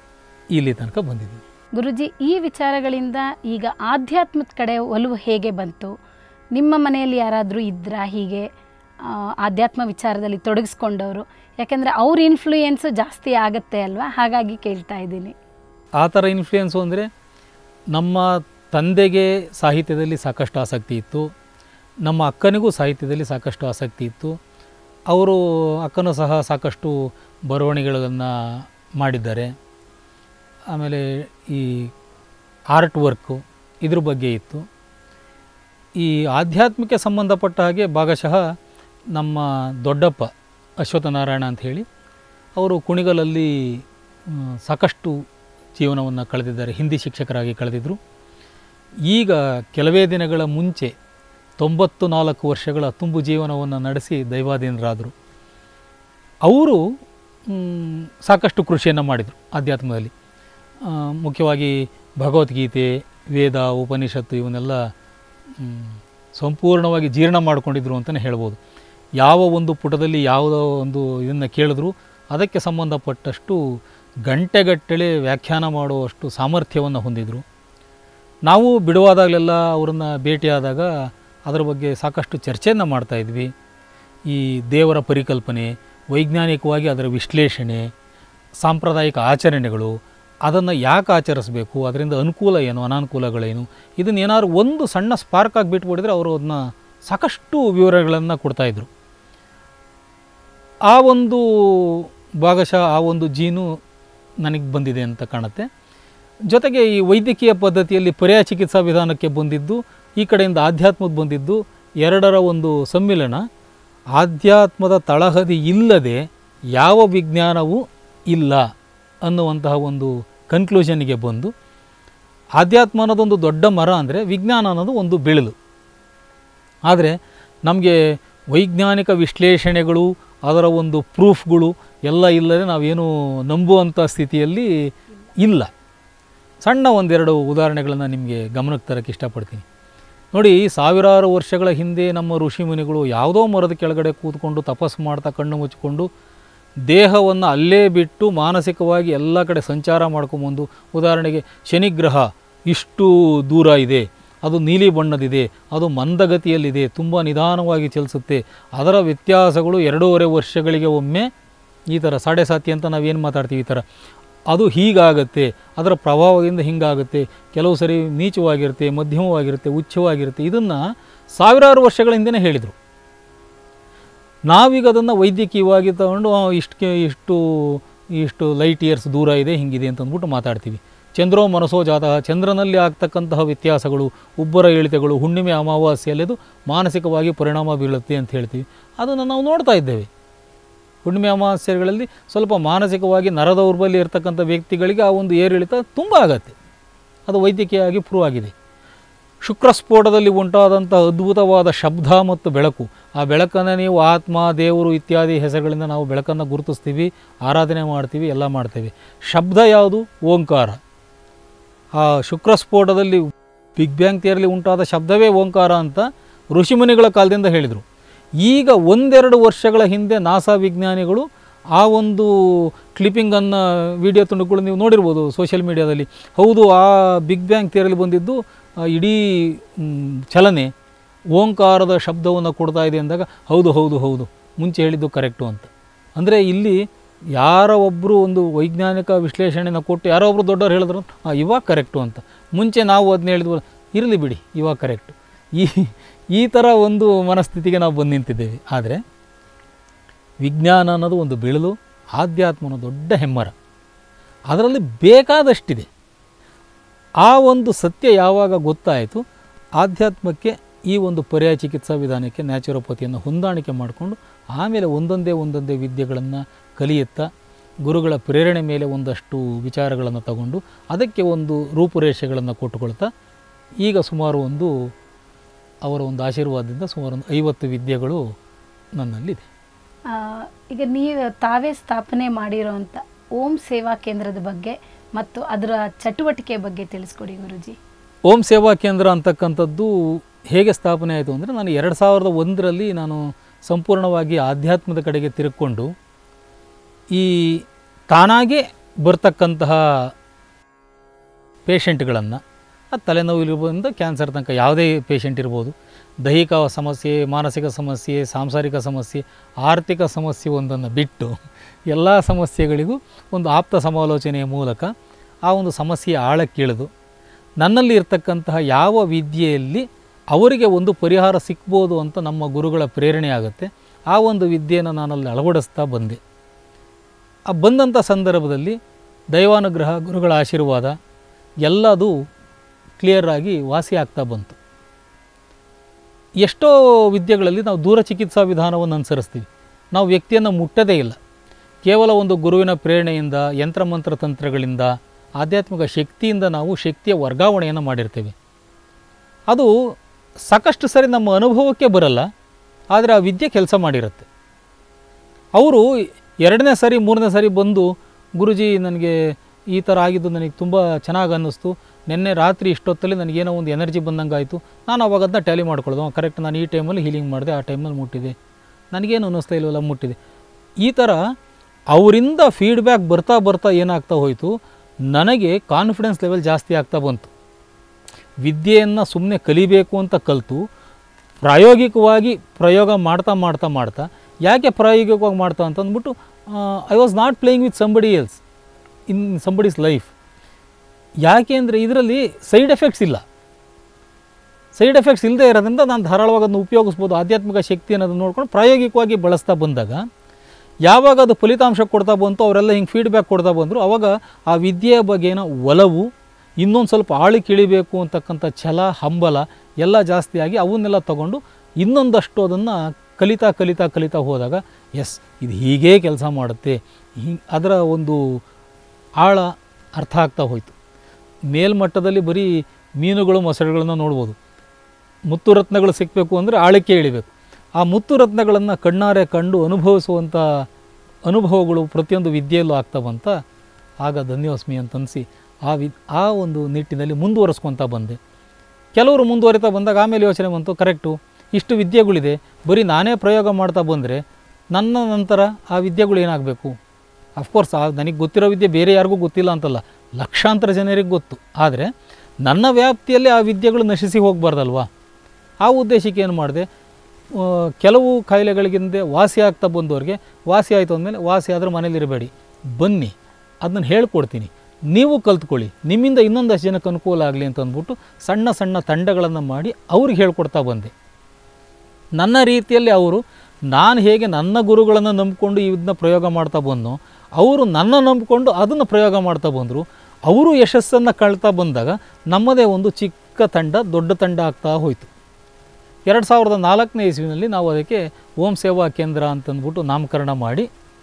ಇಲ್ಲಿ ತನಕ ಬಂದಿದ್ದೀನಿ ಗುರುಜಿ ಈ ವಿಚಾರಗಳಿಂದ ಈಗ ಆಧ್ಯಾತ್ಮದ ಕಡೆ ಒಲವು ಹೇಗೆ ಬಂತು ನಿಮ್ಮ ಮನೆಯಲ್ಲಿ ಯಾರಾದರೂ ಇದ್ರಾ ಹೀಗೆ ಆ, ಆಧ್ಯಾತ್ಮ ವಿಚಾರದಲ್ಲಿ ತೊಡಗಿಸ್ಕೊಂಡವರು ಯಾಕೆಂದರೆ ಅವ್ರ ಇನ್ಫ್ಲೂಯೆನ್ಸು ಜಾಸ್ತಿ ಆಗುತ್ತೆ ಅಲ್ವಾ ಹಾಗಾಗಿ ಕೇಳ್ತಾ ಇದ್ದೀನಿ ಆ ಥರ ಇನ್ಫ್ಲೂಯೆನ್ಸು ಅಂದರೆ ನಮ್ಮ ತಂದೆಗೆ ಸಾಹಿತ್ಯದಲ್ಲಿ ಸಾಕಷ್ಟು ಆಸಕ್ತಿ ಇತ್ತು ನಮ್ಮ ಅಕ್ಕನಿಗೂ ಸಾಹಿತ್ಯದಲ್ಲಿ ಸಾಕಷ್ಟು ಆಸಕ್ತಿ ಇತ್ತು ಅವರು ಅಕ್ಕನೂ ಸಹ ಸಾಕಷ್ಟು ಬರವಣಿಗೆಗಳನ್ನು ಮಾಡಿದ್ದಾರೆ ಆಮೇಲೆ ಈ ಆರ್ಟ್ ವರ್ಕು ಇದ್ರ ಬಗ್ಗೆ ಇತ್ತು ಈ ಆಧ್ಯಾತ್ಮಕ್ಕೆ ಸಂಬಂಧಪಟ್ಟ ಹಾಗೆ ಭಾಗಶಃ ನಮ್ಮ ದೊಡ್ಡಪ್ಪ ಅಶ್ವತ್ಥನಾರಾಯಣ ಅಂತ ಹೇಳಿ ಅವರು ಕುಣಿಗಲಲ್ಲಿ ಆ, ಸಾಕಷ್ಟು ಜೀವನವನ್ನು ಕಳೆದಿದ್ದಾರೆ ಹಿಂದಿ ಶಿಕ್ಷಕರಾಗಿ ಕಳೆದಿದ್ದರು ಈಗ ಕೆಲವೇ ದಿನಗಳ ಮುಂಚೆ ತೊಂಬತ್ತು ನಾಲ್ಕು ವರ್ಷಗಳ ತುಂಬು ಜೀವನವನ್ನು ನಡೆಸಿ ದೈವಾಧೀನರಾದರು ಅವರು ಮ್, ಸಾಕಷ್ಟು ಕೃಷಿಯನ್ನು ಮಾಡಿದರು ಆಧ್ಯಾತ್ಮದಲ್ಲಿ ಆ, ಮುಖ್ಯವಾಗಿ ಭಗವದ್ಗೀತೆ ವೇದ ಉಪನಿಷತ್ತು ಇವನ್ನೆಲ್ಲ ಮ್, ಸಂಪೂರ್ಣವಾಗಿ ಜೀರ್ಣ ಮಾಡಿಕೊಂಡಿದ್ರು ಅಂತಲೇ ಹೇಳ್ಬೋದು ಯಾವ ಒಂದು ಪುಟದಲ್ಲಿ ಯಾವುದೋ ಒಂದು ಇದನ್ನು ಕೇಳಿದ್ರು ಅದಕ್ಕೆ ಸಂಬಂಧಪಟ್ಟಷ್ಟು ಗಂಟೆಗಟ್ಟಲೆ ವ್ಯಾಖ್ಯಾನ ಮಾಡುವಷ್ಟು ಸಾಮರ್ಥ್ಯವನ್ನು ಹೊಂದಿದರು ನಾವು ಬಿಡುವಾದಾಗಲೆಲ್ಲ ಅವರನ್ನು ಭೇಟಿಯಾದಾಗ ಅದರ ಬಗ್ಗೆ ಸಾಕಷ್ಟು ಚರ್ಚೆಯನ್ನು ಮಾಡ್ತಾಯಿದ್ವಿ ಈ ದೇವರ ಪರಿಕಲ್ಪನೆ ವೈಜ್ಞಾನಿಕವಾಗಿ ಅದರ ವಿಶ್ಲೇಷಣೆ ಸಾಂಪ್ರದಾಯಿಕ ಆಚರಣೆಗಳು ಅದನ್ನು ಯಾಕೆ ಆಚರಿಸಬೇಕು ಅದರಿಂದ ಅನುಕೂಲ ಏನು ಅನಾನುಕೂಲಗಳೇನು ಇದನ್ನ ಏನಾದ್ರು ಒಂದು ಸಣ್ಣ ಸ್ಪಾರ್ಕ್ ಆಗಿ ಬಿಟ್ಬಿಟ್ಟಿದ್ರೆ ಅವರು ಅದನ್ನ ಸಾಕಷ್ಟು ವಿವರಗಳನ್ನು ಕೊಡ್ತಾಯಿದ್ರು ಆ ಒಂದು ಭಾಗಶಃ ಆ ಒಂದು ಜೀನು ನನಗೆ ಬಂದಿದೆ ಅಂತ ಕಾಣುತ್ತೆ ಜೊತೆಗೆ ಈ ವೈದ್ಯಕೀಯ ಪದ್ಧತಿಯಲ್ಲಿ ಪರ್ಯಾಯ ಚಿಕಿತ್ಸಾ ವಿಧಾನಕ್ಕೆ ಬಂದಿದ್ದು ಈ ಕಡೆಯಿಂದ ಆಧ್ಯಾತ್ಮದ ಬಂದಿದ್ದು ಎರಡರ ಒಂದು ಸಮ್ಮಿಲನ ಆಧ್ಯಾತ್ಮದ ತಳಹದಿ ಇಲ್ಲದೆ ಯಾವ ವಿಜ್ಞಾನವೂ ಇಲ್ಲ ಅನ್ನುವಂತಹ ಒಂದು ಕನ್ಕ್ಲೂಷನ್ಗೆ ಬಂದು ಆಧ್ಯಾತ್ಮ ಅನ್ನೋದೊಂದು ದೊಡ್ಡ ಮರ ಅಂದರೆ ವಿಜ್ಞಾನ ಅನ್ನೋದು ಒಂದು ಬೆಳೆಲು ಆದರೆ ನಮಗೆ ವೈಜ್ಞಾನಿಕ ವಿಶ್ಲೇಷಣೆಗಳು ಅದರ ಒಂದು ಪ್ರೂಫ್ಗಳು ಎಲ್ಲ ಇಲ್ಲದೆ ನಾವೇನು ನಂಬುವಂಥ ಸ್ಥಿತಿಯಲ್ಲಿ ಇಲ್ಲ ಸಣ್ಣ ಒಂದೆರಡು ಉದಾಹರಣೆಗಳನ್ನು ನಿಮಗೆ ಗಮನಕ್ಕೆ ತರಕ್ಕೆ ಇಷ್ಟಪಡ್ತೀನಿ ನೋಡಿ ಸಾವಿರಾರು ವರ್ಷಗಳ ಹಿಂದೆ ನಮ್ಮ ಋಷಿ ಮುನಿಗಳು ಯಾವುದೋ ಮರದ ಕೆಳಗಡೆ ಕೂತ್ಕೊಂಡು ತಪಸ್ಸು ಮಾಡ್ತಾ ಕಣ್ಣು ಮುಚ್ಚಿಕೊಂಡು ದೇಹವನ್ನು ಅಲ್ಲೇ ಬಿಟ್ಟು ಮಾನಸಿಕವಾಗಿ ಎಲ್ಲ ಕಡೆ ಸಂಚಾರ ಮಾಡ್ಕೊಂಬಂದು ಉದಾಹರಣೆಗೆ ಶನಿಗ್ರಹ ಇಷ್ಟು ದೂರ ಇದೆ ಅದು ನೀಲಿ ಬಣ್ಣದಿದೆ ಅದು ಮಂದಗತಿಯಲ್ಲಿದೆ ತುಂಬ ನಿಧಾನವಾಗಿ ಚಲಿಸುತ್ತೆ ಅದರ ವ್ಯತ್ಯಾಸಗಳು ಎರಡೂವರೆ ವರ್ಷಗಳಿಗೆ ಒಮ್ಮೆ ಈ ಥರ ಸಾಡೆ ಸಾತಿ ಅಂತ ನಾವೇನು ಮಾತಾಡ್ತೀವಿ ಈ ಥರ ಅದು ಹೀಗಾಗತ್ತೆ ಅದರ ಪ್ರಭಾವದಿಂದ ಹಿಂಗಾಗುತ್ತೆ ಕೆಲವು ಸರಿ ನೀಚವಾಗಿರುತ್ತೆ ಮಧ್ಯಮವಾಗಿರುತ್ತೆ ಉಚ್ಚವಾಗಿರುತ್ತೆ ಇದನ್ನು ಸಾವಿರಾರು ವರ್ಷಗಳ ಹಿಂದೆನೇ ಹೇಳಿದರು ನಾವೀಗ ಅದನ್ನು ವೈದ್ಯಕೀಯವಾಗಿ ತಗೊಂಡು ಆ, ಇಷ್ಟು ಇಷ್ಟು ಇಷ್ಟು ಲೈಟ್ ಇಯರ್ಸ್ ದೂರ ಇದೆ ಹಿಂಗಿದೆ ಅಂತ ಅಂದ್ಬಿಟ್ಟು ಮಾತಾಡ್ತೀವಿ ಚಂದ್ರೋ ಮನಸೋ ಜಾತಃ ಚಂದ್ರನಲ್ಲಿ ಆಗ್ತಕ್ಕಂತಹ ವ್ಯತ್ಯಾಸಗಳು ಉಬ್ಬರ ಇಳಿತಗಳು ಹುಣ್ಣಿಮೆ ಅಮಾವಾಸ್ಯೆಯಲ್ಲಿ ಅದು ಮಾನಸಿಕವಾಗಿ ಪರಿಣಾಮ ಬೀಳುತ್ತೆ ಅಂತ ಹೇಳ್ತೀವಿ ಅದನ್ನು ನಾವು ನೋಡ್ತಾ ಇದ್ದೇವೆ ಹುಣ್ಣಿಮೆ ಅಮಾವಾಸ್ಯೆಗಳಲ್ಲಿ ಸ್ವಲ್ಪ ಮಾನಸಿಕವಾಗಿ ನರದೌರ್ಬಲ್ಯ ಇರತಕ್ಕಂಥ ವ್ಯಕ್ತಿಗಳಿಗೆ ಆ ಒಂದು ಏರಿಳಿತ ತುಂಬ ಆಗತ್ತೆ ಅದು ವೈದ್ಯಕೀಯವಾಗಿ ಪ್ರೂವ್ ಆಗಿದೆ ಶುಕ್ರಸ್ಫೋಟದಲ್ಲಿ ಉಂಟಾದಂಥ ಅದ್ಭುತವಾದ ಶಬ್ದ ಮತ್ತು ಬೆಳಕು ಆ ಬೆಳಕನ್ನು ನೀವು ಆತ್ಮ ದೇವರು ಇತ್ಯಾದಿ ಹೆಸರುಗಳಿಂದ ನಾವು ಬೆಳಕನ್ನು ಗುರುತಿಸ್ತೀವಿ ಆರಾಧನೆ ಮಾಡ್ತೀವಿ ಎಲ್ಲ ಮಾಡ್ತೇವೆ ಶಬ್ದ ಯಾವುದು ಓಂಕಾರ ಆ ಶುಕ್ರಸ್ಫೋಟದಲ್ಲಿ ಬಿಗ್ ಬ್ಯಾಂಗ್ ಥಿಯರಲ್ಲಿ ಉಂಟಾದ ಶಬ್ದವೇ ಓಂಕಾರ ಅಂತ ಋಷಿಮುನಿಗಳ ಕಾಲದಿಂದ ಹೇಳಿದರು ಈಗ ಒಂದೆರಡು ವರ್ಷಗಳ ಹಿಂದೆ ನಾಸಾ ವಿಜ್ಞಾನಿಗಳು ಆ ಒಂದು ಕ್ಲಿಪ್ಪಿಂಗನ್ನು ವಿಡಿಯೋ ತುಂಡುಗಳು ನೀವು ನೋಡಿರ್ಬೋದು ಸೋಷಿಯಲ್ ಮೀಡಿಯಾದಲ್ಲಿ ಹೌದು ಆ ಬಿಗ್ ಬ್ಯಾಂಗ್ ಥಿಯರಲ್ಲಿ ಬಂದಿದ್ದು ಆ ಇಡೀ ಮ್, ಚಲನೆ ಓಂಕಾರದ ಶಬ್ದವನ್ನು ಕೊಡ್ತಾ ಇದೆ ಅಂದಾಗ ಹೌದು ಹೌದು ಹೌದು ಮುಂಚೆ ಹೇಳಿದ್ದು ಕರೆಕ್ಟು ಅಂತ ಅಂದರೆ ಇಲ್ಲಿ ಯಾರ ಒಬ್ಬರು ಒಂದು ವೈಜ್ಞಾನಿಕ ವಿಶ್ಲೇಷಣೆನ ಕೊಟ್ಟು ಯಾರೋ ಒಬ್ಬರು ದೊಡ್ಡವ್ರು ಹೇಳಿದ್ರು ಹಾಂ ಇವಾಗ ಕರೆಕ್ಟು ಅಂತ ಮುಂಚೆ ನಾವು ಅದನ್ನ ಹೇಳಿದ್ವಲ್ಲ ಇರಲಿ ಬಿಡಿ ಇವಾಗ ಕರೆಕ್ಟು ಈ ಈ ಥರ ಒಂದು ಮನಸ್ಥಿತಿಗೆ ನಾವು ಬಂದು ನಿಂತಿದ್ದೇವೆ ಆದರೆ ವಿಜ್ಞಾನ ಅನ್ನೋದು ಒಂದು ಬೆಳಲು ಆಧ್ಯಾತ್ಮ ಅನ್ನೋ ದೊಡ್ಡ ಹೆಮ್ಮರ ಅದರಲ್ಲಿ ಬೇಕಾದಷ್ಟಿದೆ ಆ ಒಂದು ಸತ್ಯ ಯಾವಾಗ ಗೊತ್ತಾಯಿತು ಆಧ್ಯಾತ್ಮಕ್ಕೆ ಈ ಒಂದು ಪರ್ಯಾಯ ಚಿಕಿತ್ಸಾ ವಿಧಾನಕ್ಕೆ ನ್ಯಾಚುರೋಪತಿಯನ್ನು ಹೊಂದಾಣಿಕೆ ಮಾಡಿಕೊಂಡು ಆಮೇಲೆ ಒಂದೊಂದೇ ಒಂದೊಂದೇ ವಿದ್ಯೆಗಳನ್ನು ಕಲಿಯುತ್ತಾ ಗುರುಗಳ ಪ್ರೇರಣೆ ಮೇಲೆ ಒಂದಷ್ಟು ವಿಚಾರಗಳನ್ನು ತಗೊಂಡು ಅದಕ್ಕೆ ಒಂದು ರೂಪುರೇಷೆಗಳನ್ನು ಕೊಟ್ಟುಕೊಳ್ತಾ ಈಗ ಸುಮಾರು ಒಂದು ಅವರ ಒಂದು ಆಶೀರ್ವಾದದಿಂದ ಸುಮಾರು ಒಂದು ಐವತ್ತು ವಿದ್ಯೆಗಳು ನನ್ನಲ್ಲಿದೆ ಆ, ಈಗ ನೀವು ತಾವೇ ಸ್ಥಾಪನೆ ಮಾಡಿರೋಂಥ ಓಂ ಸೇವಾ ಕೇಂದ್ರದ ಬಗ್ಗೆ ಮತ್ತು ಅದರ ಚಟುವಟಿಕೆ ಬಗ್ಗೆ ತಿಳಿಸ್ಕೊಡಿ ಗುರುಜಿ ಓಂ ಸೇವಾ ಕೇಂದ್ರ ಅಂತಕ್ಕಂಥದ್ದು ಹೇಗೆ ಸ್ಥಾಪನೆ ಆಯಿತು ಅಂದರೆ ನಾನು ಎರಡು ಸಾವಿರದ ಒಂದರಲ್ಲಿ ನಾನು ಸಂಪೂರ್ಣವಾಗಿ ಆಧ್ಯಾತ್ಮದ ಕಡೆಗೆ ತಿರುಗಿಕೊಂಡು ಈ ತಾನಾಗೇ ಬರ್ತಕ್ಕಂತಹ ಪೇಷಂಟ್ಗಳನ್ನು ಅದು ತಲೆನೋವಿಲಿರ್ಬೋದಿಂದ ಕ್ಯಾನ್ಸರ್ ತನಕ ಯಾವುದೇ ಪೇಷಂಟ್ ಇರ್ಬೋದು ದೈಹಿಕ ಸಮಸ್ಯೆ ಮಾನಸಿಕ ಸಮಸ್ಯೆ ಸಾಂಸಾರಿಕ ಸಮಸ್ಯೆ ಆರ್ಥಿಕ ಸಮಸ್ಯೆ ಒಂದನ್ನು ಬಿಟ್ಟು ಎಲ್ಲ ಸಮಸ್ಯೆಗಳಿಗೂ ಒಂದು ಆಪ್ತ ಸಮಾಲೋಚನೆಯ ಮೂಲಕ ಆ ಒಂದು ಸಮಸ್ಯೆಯ ಆಳಕ್ಕಿಳಿದು ನನ್ನಲ್ಲಿ ಇರ್ತಕ್ಕಂತಹ ಯಾವ ವಿದ್ಯೆಯಲ್ಲಿ ಅವರಿಗೆ ಒಂದು ಪರಿಹಾರ ಸಿಕ್ಬೋದು ಅಂತ ನಮ್ಮ ಗುರುಗಳ ಪ್ರೇರಣೆ ಆಗುತ್ತೆ ಆ ಒಂದು ವಿದ್ಯೆಯನ್ನು ನಾನಲ್ಲಿ ಅಳವಡಿಸ್ತಾ ಬಂದೆ ಆ ಬಂದಂಥ ಸಂದರ್ಭದಲ್ಲಿ ದೈವಾನುಗ್ರಹ ಗುರುಗಳ ಆಶೀರ್ವಾದ ಎಲ್ಲದು ಕ್ಲಿಯರ್ ಆಗಿ ವಾಸಿ ಆಗ್ತಾ ಬಂತು ಎಷ್ಟೋ ವಿದ್ಯೆಗಳಲ್ಲಿ ನಾವು ದೂರ ಚಿಕಿತ್ಸಾ ವಿಧಾನವನ್ನು ಅನುಸರಿಸ್ತೀವಿ ನಾವು ವ್ಯಕ್ತಿಯನ್ನು ಮುಟ್ಟದೇ ಇಲ್ಲ ಕೇವಲ ಒಂದು ಗುರುವಿನ ಪ್ರೇರಣೆಯಿಂದ ಯಂತ್ರಮಂತ್ರ ತಂತ್ರಗಳಿಂದ ಆಧ್ಯಾತ್ಮಿಕ ಶಕ್ತಿಯಿಂದ ನಾವು ಶಕ್ತಿಯ ವರ್ಗಾವಣೆಯನ್ನು ಮಾಡಿರ್ತೇವೆ ಅದು ಸಾಕಷ್ಟು ಸರಿ ನಮ್ಮ ಅನುಭವಕ್ಕೆ ಬರಲ್ಲ ಆದರೆ ಆ ವಿದ್ಯೆ ಕೆಲಸ ಮಾಡಿರುತ್ತೆ ಅವರು ಎರಡನೇ ಸರಿ ಮೂರನೇ ಸರಿ ಬಂದು ಗುರುಜಿ ನನಗೆ ಈ ಥರ ಆಗಿದ್ದು ನನಗೆ ತುಂಬ ಚೆನ್ನಾಗಿ ಅನ್ನಿಸ್ತು ನಿನ್ನೆ ರಾತ್ರಿ ಇಷ್ಟೊತ್ತಲ್ಲಿ ನನಗೇನೋ ಒಂದು ಎನರ್ಜಿ ಬಂದಂಗೆ ಆಯಿತು ನಾನು ಅವಾಗ ಅದನ್ನ ಟ್ಯಾಲಿ ಮಾಡ್ಕೊಳ್ಳೋದು ಕರೆಕ್ಟ್ ನಾನು ಈ ಟೈಮಲ್ಲಿ ಹೀಲಿಂಗ್ ಮಾಡಿದೆ ಆ ಟೈಮಲ್ಲಿ ಮುಟ್ಟಿದೆ ನನಗೇನು ಅನ್ನಿಸ್ತಾ ಇಲ್ವಲ್ಲ ಮುಟ್ಟಿದೆ ಈ ಥರ ಅವರಿಂದ ಫೀಡ್ಬ್ಯಾಕ್ ಬರ್ತಾ ಬರ್ತಾ ಏನಾಗ್ತಾ ಹೋಯಿತು ನನಗೆ ಕಾನ್ಫಿಡೆನ್ಸ್ ಲೆವೆಲ್ ಜಾಸ್ತಿ ಆಗ್ತಾ ಬಂತು ವಿದ್ಯೆಯನ್ನು ಸುಮ್ಮನೆ ಕಲಿಬೇಕು ಅಂತ ಕಲಿತು ಪ್ರಾಯೋಗಿಕವಾಗಿ ಪ್ರಯೋಗ ಮಾಡ್ತಾ ಮಾಡ್ತಾ ಮಾಡ್ತಾ ಯಾಕೆ ಪ್ರಾಯೋಗಿಕವಾಗಿ ಮಾಡ್ತಾ ಅಂತ ಅಂದ್ಬಿಟ್ಟು I was not playing with somebody else in somebody's life ಯಾಕೆ ಅಂದರೆ ಇದರಲ್ಲಿ ಸೈಡ್ ಎಫೆಕ್ಟ್ಸ್ ಇಲ್ಲ ಸೈಡ್ ಎಫೆಕ್ಟ್ಸ್ ಇಲ್ಲದೆ ಇರೋದ್ರಿಂದ ನಾನು ಧಾರಾಳವಾಗಿ ಅದನ್ನು ಉಪಯೋಗಿಸ್ಬೋದು ಆಧ್ಯಾತ್ಮಿಕ ಶಕ್ತಿ ಅನ್ನೋದನ್ನು ನೋಡ್ಕೊಂಡು ಪ್ರಾಯೋಗಿಕವಾಗಿ ಬಳಸ್ತಾ ಬಂದಾಗ ಯಾವಾಗ ಅದು ಫಲಿತಾಂಶ ಕೊಡ್ತಾ ಬಂತು ಅವರೆಲ್ಲ ಹಿಂಗೆ ಫೀಡ್ಬ್ಯಾಕ್ ಕೊಡ್ತಾ ಬಂದರು ಅವಾಗ ಆ ವಿದ್ಯೆಯ ಬಗ್ಗೆನ ಒಲವು ಇನ್ನೊಂದು ಸ್ವಲ್ಪ ಆಳಿ ಕಿಳಿಬೇಕು ಅಂತಕ್ಕಂಥ ಛಲ ಹಂಬಲ ಎಲ್ಲ ಜಾಸ್ತಿಯಾಗಿ ಅವನ್ನೆಲ್ಲ ತಗೊಂಡು ಇನ್ನೊಂದಷ್ಟು ಅದನ್ನು ಕಲಿತಾ ಕಲಿತಾ ಕಲಿತಾ ಹೋದಾಗ ಎಸ್ ಇದು ಹೀಗೇ ಕೆಲಸ ಮಾಡುತ್ತೆ ಹಿ ಅದರ ಒಂದು ಆಳ ಅರ್ಥ ಆಗ್ತಾ ಹೋಯಿತು ಮೇಲ್ಮಟ್ಟದಲ್ಲಿ ಬರೀ ಮೀನುಗಳು ಮೊಸಳೆಗಳನ್ನು ನೋಡ್ಬೋದು ಮುತ್ತು ರತ್ನಗಳು ಸಿಕ್ಕಬೇಕು ಅಂದರೆ ಆಳಕ್ಕೆ ಇಳಿಬೇಕು ಆ ಮುತ್ತು ರತ್ನಗಳನ್ನು ಕಣ್ಣಾರೆ ಕಂಡು ಅನುಭವಿಸುವಂಥ ಅನುಭವಗಳು ಪ್ರತಿಯೊಂದು ವಿದ್ಯೆಯಲ್ಲೂ ಆಗ್ತಾ ಬಂತ ಆಗ ಧನ್ಯೋಸ್ಮಿ ಅಂತನಿಸಿ ಆ ವಿ ಆ ಒಂದು ನಿಟ್ಟಿನಲ್ಲಿ ಮುಂದುವರಿಸ್ಕೊತಾ ಬಂದೆ ಕೆಲವರು ಮುಂದುವರಿತಾ ಬಂದಾಗ ಆಮೇಲೆ ಯೋಚನೆ ಬಂತು ಕರೆಕ್ಟು ಇಷ್ಟು ವಿದ್ಯೆಗಳಿದೆ ಬರೀ ನಾನೇ ಪ್ರಯೋಗ ಮಾಡ್ತಾ ಬಂದರೆ ನನ್ನ ನಂತರ ಆ ವಿದ್ಯೆಗಳು ಏನಾಗಬೇಕು ಅಫ್ಕೋರ್ಸ್ ಆ ನನಗೆ ಗೊತ್ತಿರೋ ವಿದ್ಯೆ ಬೇರೆ ಯಾರಿಗೂ ಗೊತ್ತಿಲ್ಲ ಅಂತಲ್ಲ ಲಕ್ಷಾಂತರ ಜನರಿಗೆ ಗೊತ್ತು ಆದರೆ ನನ್ನ ವ್ಯಾಪ್ತಿಯಲ್ಲಿ ಆ ವಿದ್ಯೆಗಳು ನಶಿಸಿ ಹೋಗಬಾರ್ದಲ್ವಾ ಆ ಉದ್ದೇಶಕ್ಕೆ ಏನು ಮಾಡಿದೆ ಆ, ಕೆಲವು ಕಾಯಿಲೆಗಳಿಗಿಂದ ವಾಸಿ ಆಗ್ತಾ ಬಂದವ್ರಿಗೆ ವಾಸಿ ಆಯಿತು ಅಂದಮೇಲೆ ವಾಸಿ ಆದರೆ ಮನೇಲಿರಬೇಡಿ ಬನ್ನಿ ಅದನ್ನು ಹೇಳ್ಕೊಡ್ತೀನಿ ನೀವು ಕಲ್ತ್ಕೊಳ್ಳಿ ನಿಮ್ಮಿಂದ ಇನ್ನೊಂದಷ್ಟು ಜನಕ್ಕೆ ಅನುಕೂಲ ಆಗಲಿ ಅಂತ ಅಂದ್ಬಿಟ್ಟು ಸಣ್ಣ ಸಣ್ಣ ತಂಡಗಳನ್ನು ಮಾಡಿ ಅವ್ರಿಗೆ ಹೇಳ್ಕೊಡ್ತಾ ಬಂದೆ ನನ್ನ ರೀತಿಯಲ್ಲಿ ಅವರು ನಾನು ಹೇಗೆ ನನ್ನ ಗುರುಗಳನ್ನು ನಂಬಿಕೊಂಡು ಇದನ್ನ ಪ್ರಯೋಗ ಮಾಡ್ತಾ ಬಂದನೋ ಅವರು ನನ್ನ ನಂಬಿಕೊಂಡು ಅದನ್ನು ಪ್ರಯೋಗ ಮಾಡ್ತಾ ಬಂದರು ಅವರು ಯಶಸ್ಸನ್ನು ಕಳ್ತಾ ಬಂದಾಗ ನಮ್ಮದೇ ಒಂದು ಚಿಕ್ಕ ತಂಡ ದೊಡ್ಡ ತಂಡ ಆಗ್ತಾ ಹೋಯಿತು ಎರಡು ಸಾವಿರದ ನಾಲ್ಕನೇ ಇಸ್ವಿನಲ್ಲಿ ನಾವು ಅದಕ್ಕೆ ಓಂ ಸೇವಾ ಕೇಂದ್ರ ಅಂತಂದ್ಬಿಟ್ಟು ನಾಮಕರಣ ಮಾಡಿ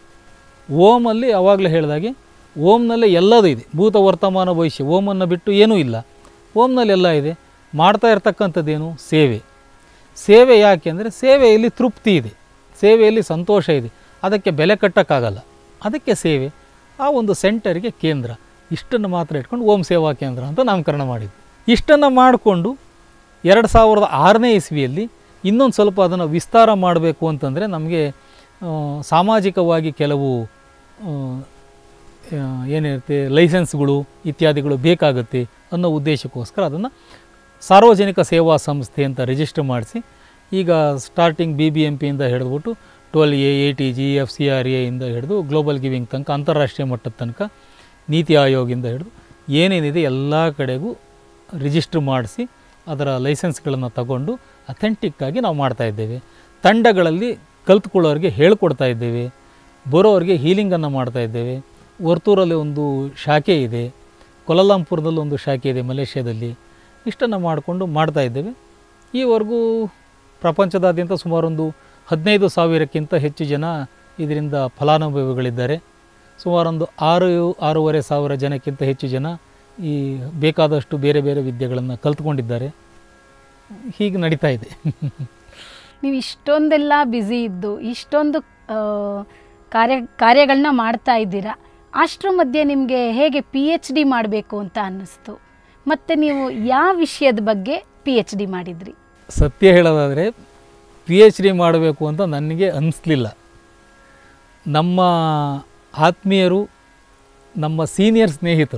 ಓಮಲ್ಲಿ ಅವಾಗಲೇ ಹೇಳಿದಾಗೆ ಓಮ್ನಲ್ಲೇ ಎಲ್ಲದೂ ಇದೆ ಭೂತ ವರ್ತಮಾನ ಭವಿಷ್ಯ ಓಮನ್ನು ಬಿಟ್ಟು ಏನೂ ಇಲ್ಲ ಓಮ್ನಲ್ಲಿ ಎಲ್ಲ ಇದೆ ಮಾಡ್ತಾ ಇರ್ತಕ್ಕಂಥದ್ದೇನು ಸೇವೆ ಸೇವೆ ಯಾಕೆ ಅಂದರೆ ಸೇವೆಯಲ್ಲಿ ತೃಪ್ತಿ ಇದೆ ಸೇವೆಯಲ್ಲಿ ಸಂತೋಷ ಇದೆ ಅದಕ್ಕೆ ಬೆಲೆ ಕಟ್ಟೋಕ್ಕಾಗಲ್ಲ ಅದಕ್ಕೆ ಸೇವೆ ಆ ಒಂದು ಸೆಂಟರ್ಗೆ ಕೇಂದ್ರ ಇಷ್ಟನ್ನು ಮಾತ್ರ ಇಟ್ಕೊಂಡು ಓಂ ಸೇವಾ ಕೇಂದ್ರ ಅಂತ ನಾಮಕರಣ ಮಾಡಿದ್ವಿ ಇಷ್ಟನ್ನು ಮಾಡಿಕೊಂಡು ಎರಡು ಸಾವಿರದ ಆರನೇ ಇಸ್ವಿಯಲ್ಲಿ ಇನ್ನೊಂದು ಸ್ವಲ್ಪ ಅದನ್ನು ವಿಸ್ತಾರ ಮಾಡಬೇಕು ಅಂತಂದರೆ ನಮಗೆ ಆ, ಸಾಮಾಜಿಕವಾಗಿ ಕೆಲವು ಆ, ಆ, ಏನಿರುತ್ತೆ ಲೈಸೆನ್ಸ್ಗಳು ಇತ್ಯಾದಿಗಳು ಬೇಕಾಗುತ್ತೆ ಅನ್ನೋ ಉದ್ದೇಶಕ್ಕೋಸ್ಕರ ಅದನ್ನು ಸಾರ್ವಜನಿಕ ಸೇವಾ ಸಂಸ್ಥೆ ಅಂತ ರಿಜಿಸ್ಟರ್ ಮಾಡಿಸಿ ಈಗ ಸ್ಟಾರ್ಟಿಂಗ್ ಬಿ ಬಿ ಎಂ ಪಿಯಿಂದ ಹಿಡಿದ್ಬಿಟ್ಟು twelve A A T G F C R ಎಯಿಂದ ಹಿಡಿದು ಗ್ಲೋಬಲ್ ಗಿವಿಂಗ್ ತನಕ ಅಂತಾರಾಷ್ಟ್ರೀಯ ಮಟ್ಟದ ತನಕ ನೀತಿ ಆಯೋಗಿಂದ ಹಿಡಿದು ಏನೇನಿದೆ ಎಲ್ಲ ಕಡೆಗೂ ರಿಜಿಸ್ಟ್ರ್ ಮಾಡಿಸಿ ಅದರ ಲೈಸೆನ್ಸ್ಗಳನ್ನು ತಗೊಂಡು ಅಥೆಂಟಿಕ್ಕಾಗಿ ನಾವು ಮಾಡ್ತಾ ಇದ್ದೇವೆ ತಂಡಗಳಲ್ಲಿ ಕಲ್ತ್ಕೊಳ್ಳೋರಿಗೆ ಹೇಳ್ಕೊಡ್ತಾ ಇದ್ದೇವೆ ಬರೋರಿಗೆ ಹೀಲಿಂಗನ್ನು ಮಾಡ್ತಾ ಇದ್ದೇವೆ ವರ್ತೂರಲ್ಲಿ ಒಂದು ಶಾಖೆ ಇದೆ ಕೊಲಲಾಂಪುರದಲ್ಲಿ ಒಂದು ಶಾಖೆ ಇದೆ ಮಲೇಷ್ಯಾದಲ್ಲಿ ಇಷ್ಟನ್ನು ಮಾಡಿಕೊಂಡು ಮಾಡ್ತಾ ಇದ್ದೇವೆ ಈವರೆಗೂ ಪ್ರಪಂಚದಾದ್ಯಂತ ಸುಮಾರೊಂದು ಹದಿನೈದು ಸಾವಿರಕ್ಕಿಂತ ಹೆಚ್ಚು ಜನ ಇದರಿಂದ ಫಲಾನುಭವಿಗಳಿದ್ದಾರೆ ಸುಮಾರೊಂದು ಆರು ಆರೂವರೆ ಸಾವಿರ ಜನಕ್ಕಿಂತ ಹೆಚ್ಚು ಜನ ಈ ಬೇಕಾದಷ್ಟು ಬೇರೆ ಬೇರೆ ವಿದ್ಯೆಗಳನ್ನು ಕಲ್ತ್ಕೊಂಡಿದ್ದಾರೆ ಹೀಗೆ ನಡೀತಾ ಇದೆ ನೀವು ಇಷ್ಟೊಂದೆಲ್ಲ ಬ್ಯುಸಿ ಇದ್ದು ಇಷ್ಟೊಂದು ಆ, ಕಾರ್ಯ ಕಾರ್ಯಗಳನ್ನ ಮಾಡ್ತಾ ಇದ್ದೀರಾ ಅಷ್ಟರ ಮಧ್ಯೆ ನಿಮಗೆ ಹೇಗೆ ಪಿ ಎಚ್ ಡಿ ಮಾಡಬೇಕು ಅಂತ ಅನ್ನಿಸ್ತು ಮತ್ತು ನೀವು ಯಾವ ವಿಷಯದ ಬಗ್ಗೆ ಪಿ ಎಚ್ ಡಿ ಮಾಡಿದ್ರಿ ಸತ್ಯ ಹೇಳೋದಾದರೆ ಪಿ ಎಚ್ ಡಿ ಮಾಡಬೇಕು ಅಂತ ನನಗೆ ಅನ್ನಿಸ್ಲಿಲ್ಲ ನಮ್ಮ ಆತ್ಮೀಯರು ನಮ್ಮ ಸೀನಿಯರ್ ಸ್ನೇಹಿತರು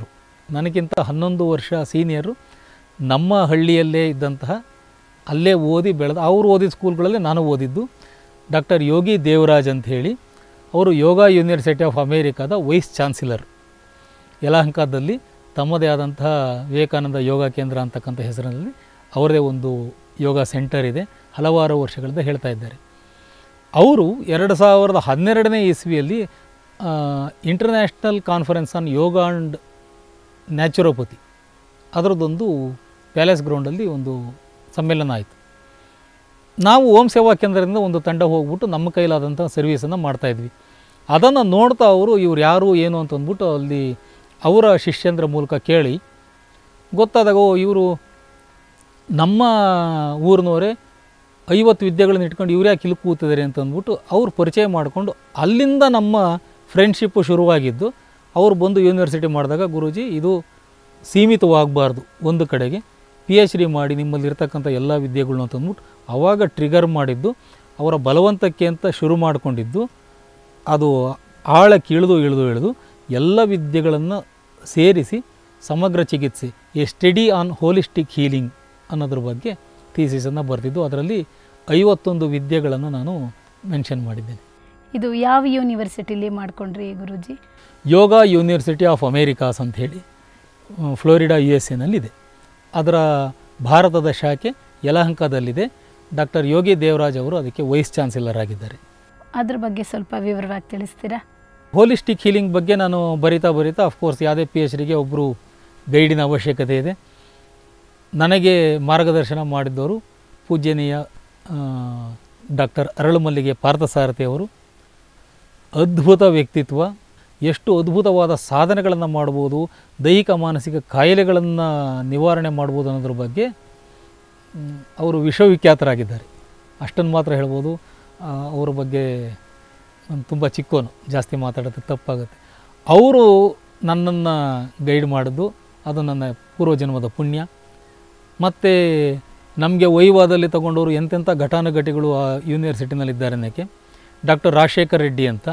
ನನಗಿಂತ ಹನ್ನೊಂದು ವರ್ಷ ಸೀನಿಯರು ನಮ್ಮ ಹಳ್ಳಿಯಲ್ಲೇ ಇದ್ದಂತಹ ಅಲ್ಲೇ ಓದಿ ಬೆಳೆದ ಅವರು ಓದಿದ ಸ್ಕೂಲ್ಗಳಲ್ಲೇ ನಾನು ಓದಿದ್ದು ಡಾಕ್ಟರ್ ಯೋಗಿ ದೇವರಾಜ್ ಅಂತ ಹೇಳಿ ಅವರು ಯೋಗ ಯೂನಿವರ್ಸಿಟಿ ಆಫ್ ಅಮೇರಿಕಾದ ವೈಸ್ ಚಾನ್ಸಲರ್ ಯಲಹಂಕದಲ್ಲಿ ತಮ್ಮದೇ ಆದಂತಹ ವಿವೇಕಾನಂದ ಯೋಗ ಕೇಂದ್ರ ಅಂತಕ್ಕಂಥ ಹೆಸರಿನಲ್ಲಿ ಅವರದೇ ಒಂದು ಯೋಗ ಸೆಂಟರ್ ಇದೆ ಹಲವಾರು ವರ್ಷಗಳಿಂದ ಹೇಳ್ತಾ ಇದ್ದಾರೆ ಅವರು ಎರಡು ಸಾವಿರದ ಹನ್ನೆರಡನೇ ಇಸ್ವಿಯಲ್ಲಿ international conference on yoga and naturopathy ಅದರದ್ದೊಂದು ಪ್ಯಾಲೇಸ್ ಗ್ರೌಂಡಲ್ಲಿ ಒಂದು ಸಮ್ಮೇಳನ ಆಯಿತು ನಾವು ಓಂ ಸೇವಾ ಕೇಂದ್ರದಿಂದ ಒಂದು ತಂಡ ಹೋಗ್ಬಿಟ್ಟು ನಮ್ಮ ಕೈಲಾದಂಥ ಸರ್ವೀಸನ್ನು ಮಾಡ್ತಾಯಿದ್ವಿ ಅದನ್ನು ನೋಡ್ತಾ ಅವರು ಇವ್ರು ಯಾರು ಏನು ಅಂತ ಅಂದ್ಬಿಟ್ಟು ಅಲ್ಲಿ ಅವರ ಶಿಷ್ಯಂದ್ರ ಮೂಲಕ ಕೇಳಿ ಗೊತ್ತಾದಾಗ ಓ ಇವರು ನಮ್ಮ ಊರಿನವರೇ ಐವತ್ತು ವಿದ್ಯೆಗಳನ್ನ ಇಟ್ಕೊಂಡು ಇವ್ರು ಯಾಕೆ ಇಲ್ಲಿ ಕೂತಿದ್ದಾರೆ ಅಂತ ಅಂದ್ಬಿಟ್ಟು ಅವ್ರು ಪರಿಚಯ ಮಾಡಿಕೊಂಡು ಅಲ್ಲಿಂದ ನಮ್ಮ ಫ್ರೆಂಡ್ಶಿಪ್ಪು ಶುರುವಾಗಿದ್ದು ಅವ್ರು ಬಂದು ಯೂನಿವರ್ಸಿಟಿ ಮಾಡಿದಾಗ ಗುರೂಜಿ ಇದು ಸೀಮಿತವಾಗಬಾರ್ದು ಒಂದು ಕಡೆಗೆ ಪಿ ಎಚ್ ಡಿ ಮಾಡಿ ನಿಮ್ಮಲ್ಲಿ ಇರ್ತಕ್ಕಂಥ ಎಲ್ಲ ವಿದ್ಯೆಗಳ್ನು ಅಂತ ಅಂದ್ಬಿಟ್ಟು ಆವಾಗ ಟ್ರಿಗರ್ ಮಾಡಿದ್ದು ಅವರ ಬಲವಂತಕ್ಕೆ ಅಂತ ಶುರು ಮಾಡಿಕೊಂಡಿದ್ದು ಅದು ಆಳಕ್ಕೆ ಇಳಿದು ಇಳಿದು ಇಳಿದು ಎಲ್ಲ ವಿದ್ಯೆಗಳನ್ನು ಸೇರಿಸಿ ಸಮಗ್ರ ಚಿಕಿತ್ಸೆ a study on holistic healing ಅನ್ನೋದ್ರ ಬಗ್ಗೆ ಥೀಸಿಸನ್ನು ಬರೆದಿದ್ದು ಅದರಲ್ಲಿ ಐವತ್ತೊಂದು ವಿದ್ಯೆಗಳನ್ನು ನಾನು ಮೆನ್ಷನ್ ಮಾಡಿದ್ದೇನೆ ಇದು ಯಾವ ಯೂನಿವರ್ಸಿಟಿಲಿ ಮಾಡ್ಕೊಂಡ್ರಿ Guruji yoga university of Americas ಅಂತ ಹೇಳಿ ಆ, ಫ್ಲೋರಿಡಾ ಯು ಎಸ್ ಎನಲ್ಲಿದೆ ಅದರ ಭಾರತದ ಶಾಖೆ ಯಲಹಂಕದಲ್ಲಿದೆ ಡಾಕ್ಟರ್ ಯೋಗಿ ದೇವರಾಜ್ ಅವರು ಅದಕ್ಕೆ ವೈಸ್ ಚಾನ್ಸಲರ್ ಆಗಿದ್ದಾರೆ ಅದ್ರ ಬಗ್ಗೆ ಸ್ವಲ್ಪ ವಿವರವಾಗಿ ತಿಳಿಸ್ತೀರಾ ಹೋಲಿಸ್ಟಿಕ್ ಹೀಲಿಂಗ್ ಬಗ್ಗೆ ನಾನು ಬರಿತಾ ಬರಿತಾ ಅಫ್ಕೋರ್ಸ್ ಯಾವುದೇ ಪಿ ಎಚ್ ಡಿಗೆ ಒಬ್ಬರು ಗೈಡಿನ ಅವಶ್ಯಕತೆ ಇದೆ ನನಗೆ ಮಾರ್ಗದರ್ಶನ ಮಾಡಿದ್ದವರು ಪೂಜ್ಯನೀಯ ಡಾಕ್ಟರ್ ಅರಳುಮಲ್ಲಿಗೆ ಪಾರ್ಥಸಾರಥಿ ಅವರು ಅದ್ಭುತ ವ್ಯಕ್ತಿತ್ವ ಎಷ್ಟು ಅದ್ಭುತವಾದ ಸಾಧನೆಗಳನ್ನು ಮಾಡ್ಬೋದು ದೈಹಿಕ ಮಾನಸಿಕ ಕಾಯಿಲೆಗಳನ್ನು ನಿವಾರಣೆ ಮಾಡ್ಬೋದು ಅನ್ನೋದ್ರ ಬಗ್ಗೆ ಮ್, ಅವರು ವಿಶ್ವವಿಖ್ಯಾತರಾಗಿದ್ದಾರೆ ಅಷ್ಟನ್ನು ಮಾತ್ರ ಹೇಳ್ಬೋದು ಆ, ಅವ್ರ ಬಗ್ಗೆ ನಾನು ತುಂಬ ಚಿಕ್ಕೋನು ಜಾಸ್ತಿ ಮಾತಾಡೋದು ತಪ್ಪಾಗುತ್ತೆ ಅವರು ನನ್ನನ್ನು ಗೈಡ್ ಮಾಡಿದ್ದು ಅದು ನನ್ನ ಪೂರ್ವಜನ್ಮದ ಪುಣ್ಯ ಮತ್ತು ನಮಗೆ ವೈವಾದಲ್ಲಿ ತಗೊಂಡವರು ಎಂತೆಂಥ ಘಟಾನುಘಟಿಗಳು ಆ ಯೂನಿವರ್ಸಿಟಿನಲ್ಲಿದ್ದಾರೆ ಅನ್ನೋಕ್ಕೆ ಡಾಕ್ಟರ್ ರಾಜಶೇಖರ್ ರೆಡ್ಡಿ ಅಂತ